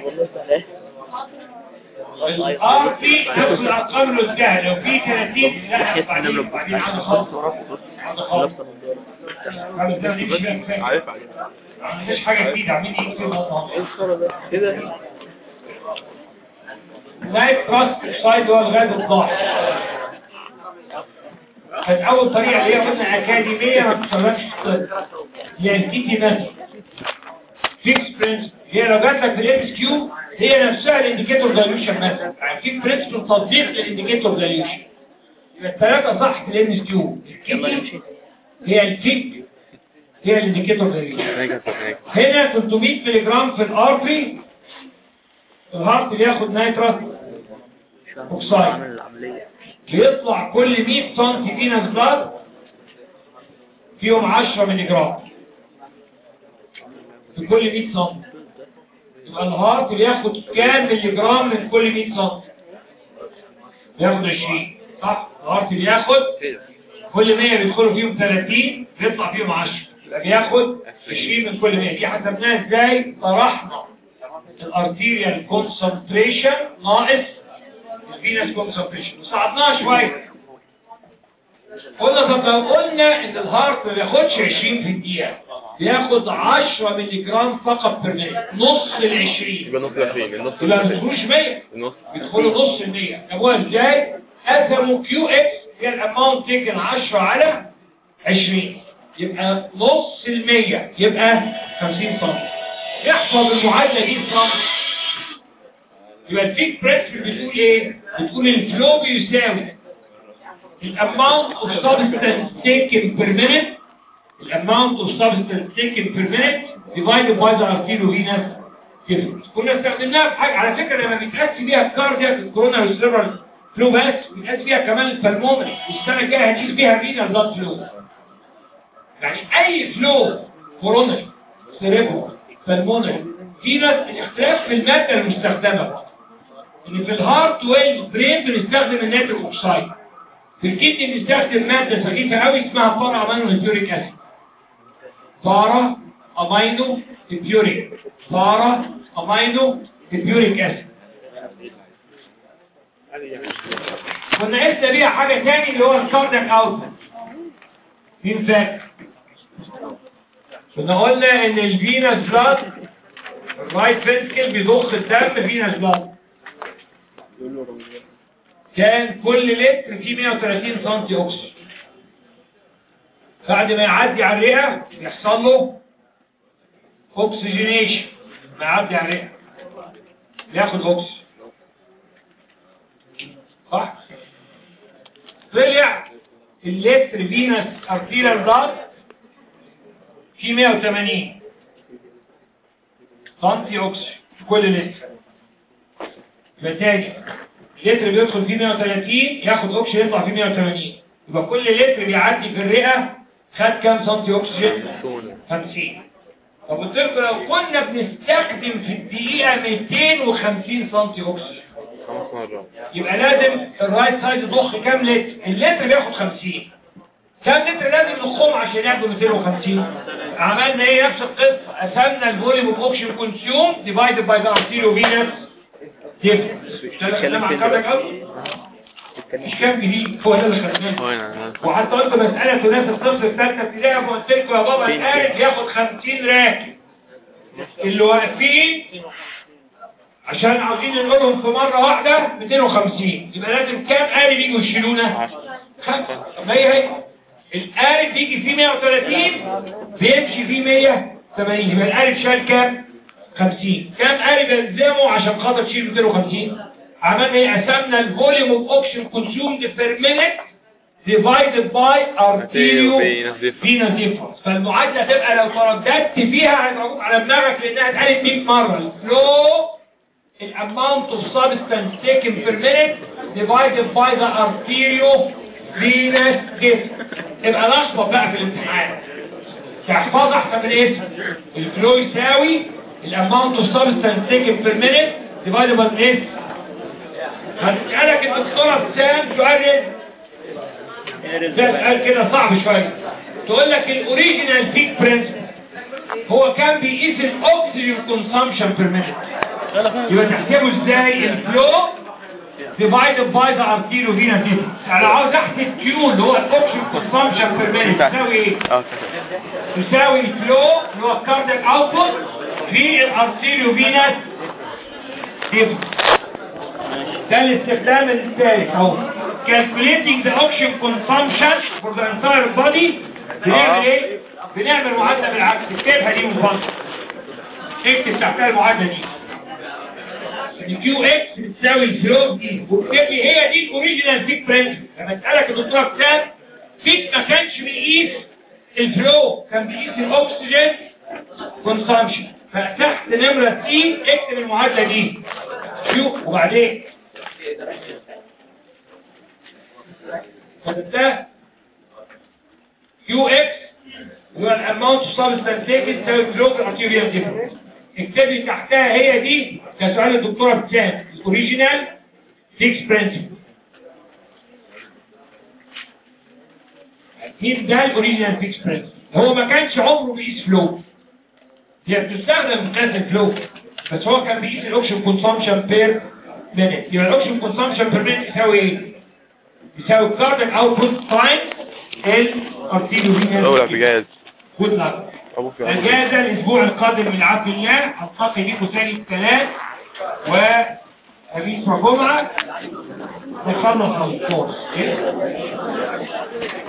الار في نفس الارقام اللي قلتها لو في 30 لا بعدين بعدين عنده خالص عنده خالص خالص ده مش فاهم فاهم عارف عليك ما عندناش حاجه جديده عاملين ايه في النقطه نايت كاست سايد هو الغاز الضاحي كانت اول طريقه اللي هي قلنا اكاديميه ما بتشتغلش في الطب هي الكيتي ميثود فيكس برنس هي لو جات لك في الام اس كيو هي نفسها الانديكيتور دايلوشن مثلا يعني في برنسبل تطبيق للانديكيتور دايلوشن يبقى الثلاثه صح في الام اس كيو الكيتي هي الفيك هي الانديكيتور دايلوشن هنا 300 ملي جرام في الار بي الهارت بياخد نيترس اوكسايد بيطلع كل 100 سم فينا بلاد فيهم 10 ملي جرام في كل 100 سم يبقى الهارت بياخد كام ملي جرام من كل 100 سم بياخد 20 صح الهارت بياخد كل 100 بيدخلوا فيهم 30 بيطلع فيهم 10 يبقى بياخد 20 من كل 100 دي حسبناها ازاي طرحنا الارتيريال كونسنتريشن ناقص الفينس كونسنتريشن وصعدناها شويه قلنا طب لو قلنا ان الهارت ما بياخدش 20 في الدقيقه بياخد 10 مللي جرام فقط بر مية نص ال 20 يبقى نص العشرين النص يبقى ما بيدخلوش 100 النص بيدخلوا نص ال 100 جابوها ازاي؟ قسموا كيو اكس هي الاماونت تيكن 10 على 20 يبقى نص ال 100 يبقى 50 سم يحفظ المعادله دي سم يبقى الفيك بريس بتقول ايه؟ بتقول الفلو بيساوي الاماونت اوف سبستانس تيكن بير مينيت الاماونت اوف سبستانس تيكن بير مينيت ديفايدد باي ذا ارتيريوفينس ديفرنس كنا استخدمناها في حاجه على فكره لما بيتقاس بيها الكاردياك الكورونا والسيرفر فلو بس بيتقاس بيها كمان البلمونري والسنه الجايه هنقيس بيها فينا بلاد فلو يعني اي فلو كورونري سيريبرال بالمونري في ناس الاختلاف في الماده المستخدمه ان في الهارت والبرين بنستخدم النيتريك اوكسايد في الكدني بنستخدم ماده خفيفه قوي اسمها بارا امينو هيبيوريك اسيد بارا امينو هيبيوريك بارا امينو هيبيوريك اسيد كنا قلنا بيها حاجه تاني اللي هو الكاردياك اوتبوت مين فاكر كنا قلنا ان الفينس بلاد الرايت فنتكل بيضخ الدم فينس بلاد كان كل لتر فيه 130 سم اكسجين بعد ما يعدي على الرئه يحصل له اوكسجينيشن ما يعدي على الرئه ياخد اكسجين صح طلع اللتر فينس ارتيريال بلاد في 180 سنتي اوكسجين في كل لتر يبقى تاني اللتر بيدخل فيه 130 ياخد اوكسجين يطلع فيه 180 يبقى كل لتر بيعدي في الرئة خد كام سنتي اكسجين سونة 50 طب قلت لكم لو كنا بنستخدم في الدقيقة 250 سنتي اكسجين خمس مرات يبقى لازم الرايت سايد يضخ كام لتر اللتر بياخد 50 كام لتر لازم نضخهم عشان ياخدوا 250 عملنا ايه نفس القصه قسمنا الفوليوم اوف اوكسجين كونسيوم ديفايدد باي ذا ارتيريو فينس اتكلم فين مش كام جديد هو ده اللي خدناه هو انا وحتى قلت مسألة ناس الصف الثالثة ابتدائي فقلت لكم يا بابا فين القارب ياخد 50 راكب اللي واقفين عشان عاوزين نقولهم في مرة واحدة 250 يبقى لازم كام قارب يجوا يشيلونا؟ خمسة طب ما هي هي القارب بيجي فيه 130 بيمشي فيه 180 يبقى القارب شال كام؟ 50 كام قارب يلزمه عشان خاطر تشيل 250 عملنا ايه قسمنا الفوليوم اوف اوكسجين كونسيومد بير مينيت divided by arterial venous difference. venous difference فالمعادلة تبقى لو ترددت فيها هتعوق على دماغك لانها اتقالت 100 مرة الفلو الاماونت اوف substance taken per minute divided by the arterial venous difference تبقى لخبط بقى في الامتحان تحفظ احسن من اسم الفلو يساوي الاماونت اوف substance taken per minute divided by ايه هتسألك الدكتورة ابتسام سؤال رزق ده سؤال كده صعب شوية تقول لك الاوريجينال بيك برنسبل هو كان بيقيس الاكسجين كونسامشن بير مينيت يبقى تحسبه ازاي الفلو ديفايدد باي ذا ارتيريو فينا ديفرنس انا عاوز احسب كيو اللي هو الاكسجين كونسامشن بير مينيت تساوي ايه اه تساوي الفلو اللي هو الكاردياك اوتبوت في الارتيريو فينس ديفرنس ده الاستخدام الثالث اهو calculating the oxygen consumption for the entire body بنعمل ايه؟ بنعمل معادلة بالعكس اكتبها دي مفضل اكتب تحتها المعادلة دي الكيو اكس بتساوي الفلو دي واكتب لي هي دي الاوريجينال بيك برنسبل لما اسالك الدكتور بتاعك بيك ما كانش بيقيس الفلو كان بيقيس الاكسجين كونسامشن فتحت نمرة سي اكتب المعادلة دي شوف وبعدين فده يو اكس اللي هو الاماونت اوف سبستانس تيكن تساوي كيلوجرام ارتيريال ديفرنس اكتبي تحتها هي دي كسؤال الدكتوره بتاعت الاوريجينال فيكس برنسبل مين ده الاوريجينال فيكس برنسبل هو ما كانش عمره بيقيس فلو هي بتستخدم في قياس الفلو بس هو كان بيقيس الاوكسجين كونسامشن بير مينيت يبقى الاوكسجين كونسامشن بير مينيت يساوي ايه؟ يساوي كارديك اوتبوت تايم الارتيريو اول اعتجاز جود لك ابوك يا عم. اجازه الاسبوع القادم من عبد الله هلتقي بيكم ثاني الثلاث وخميس وجمعه نخلص الكورس إيه؟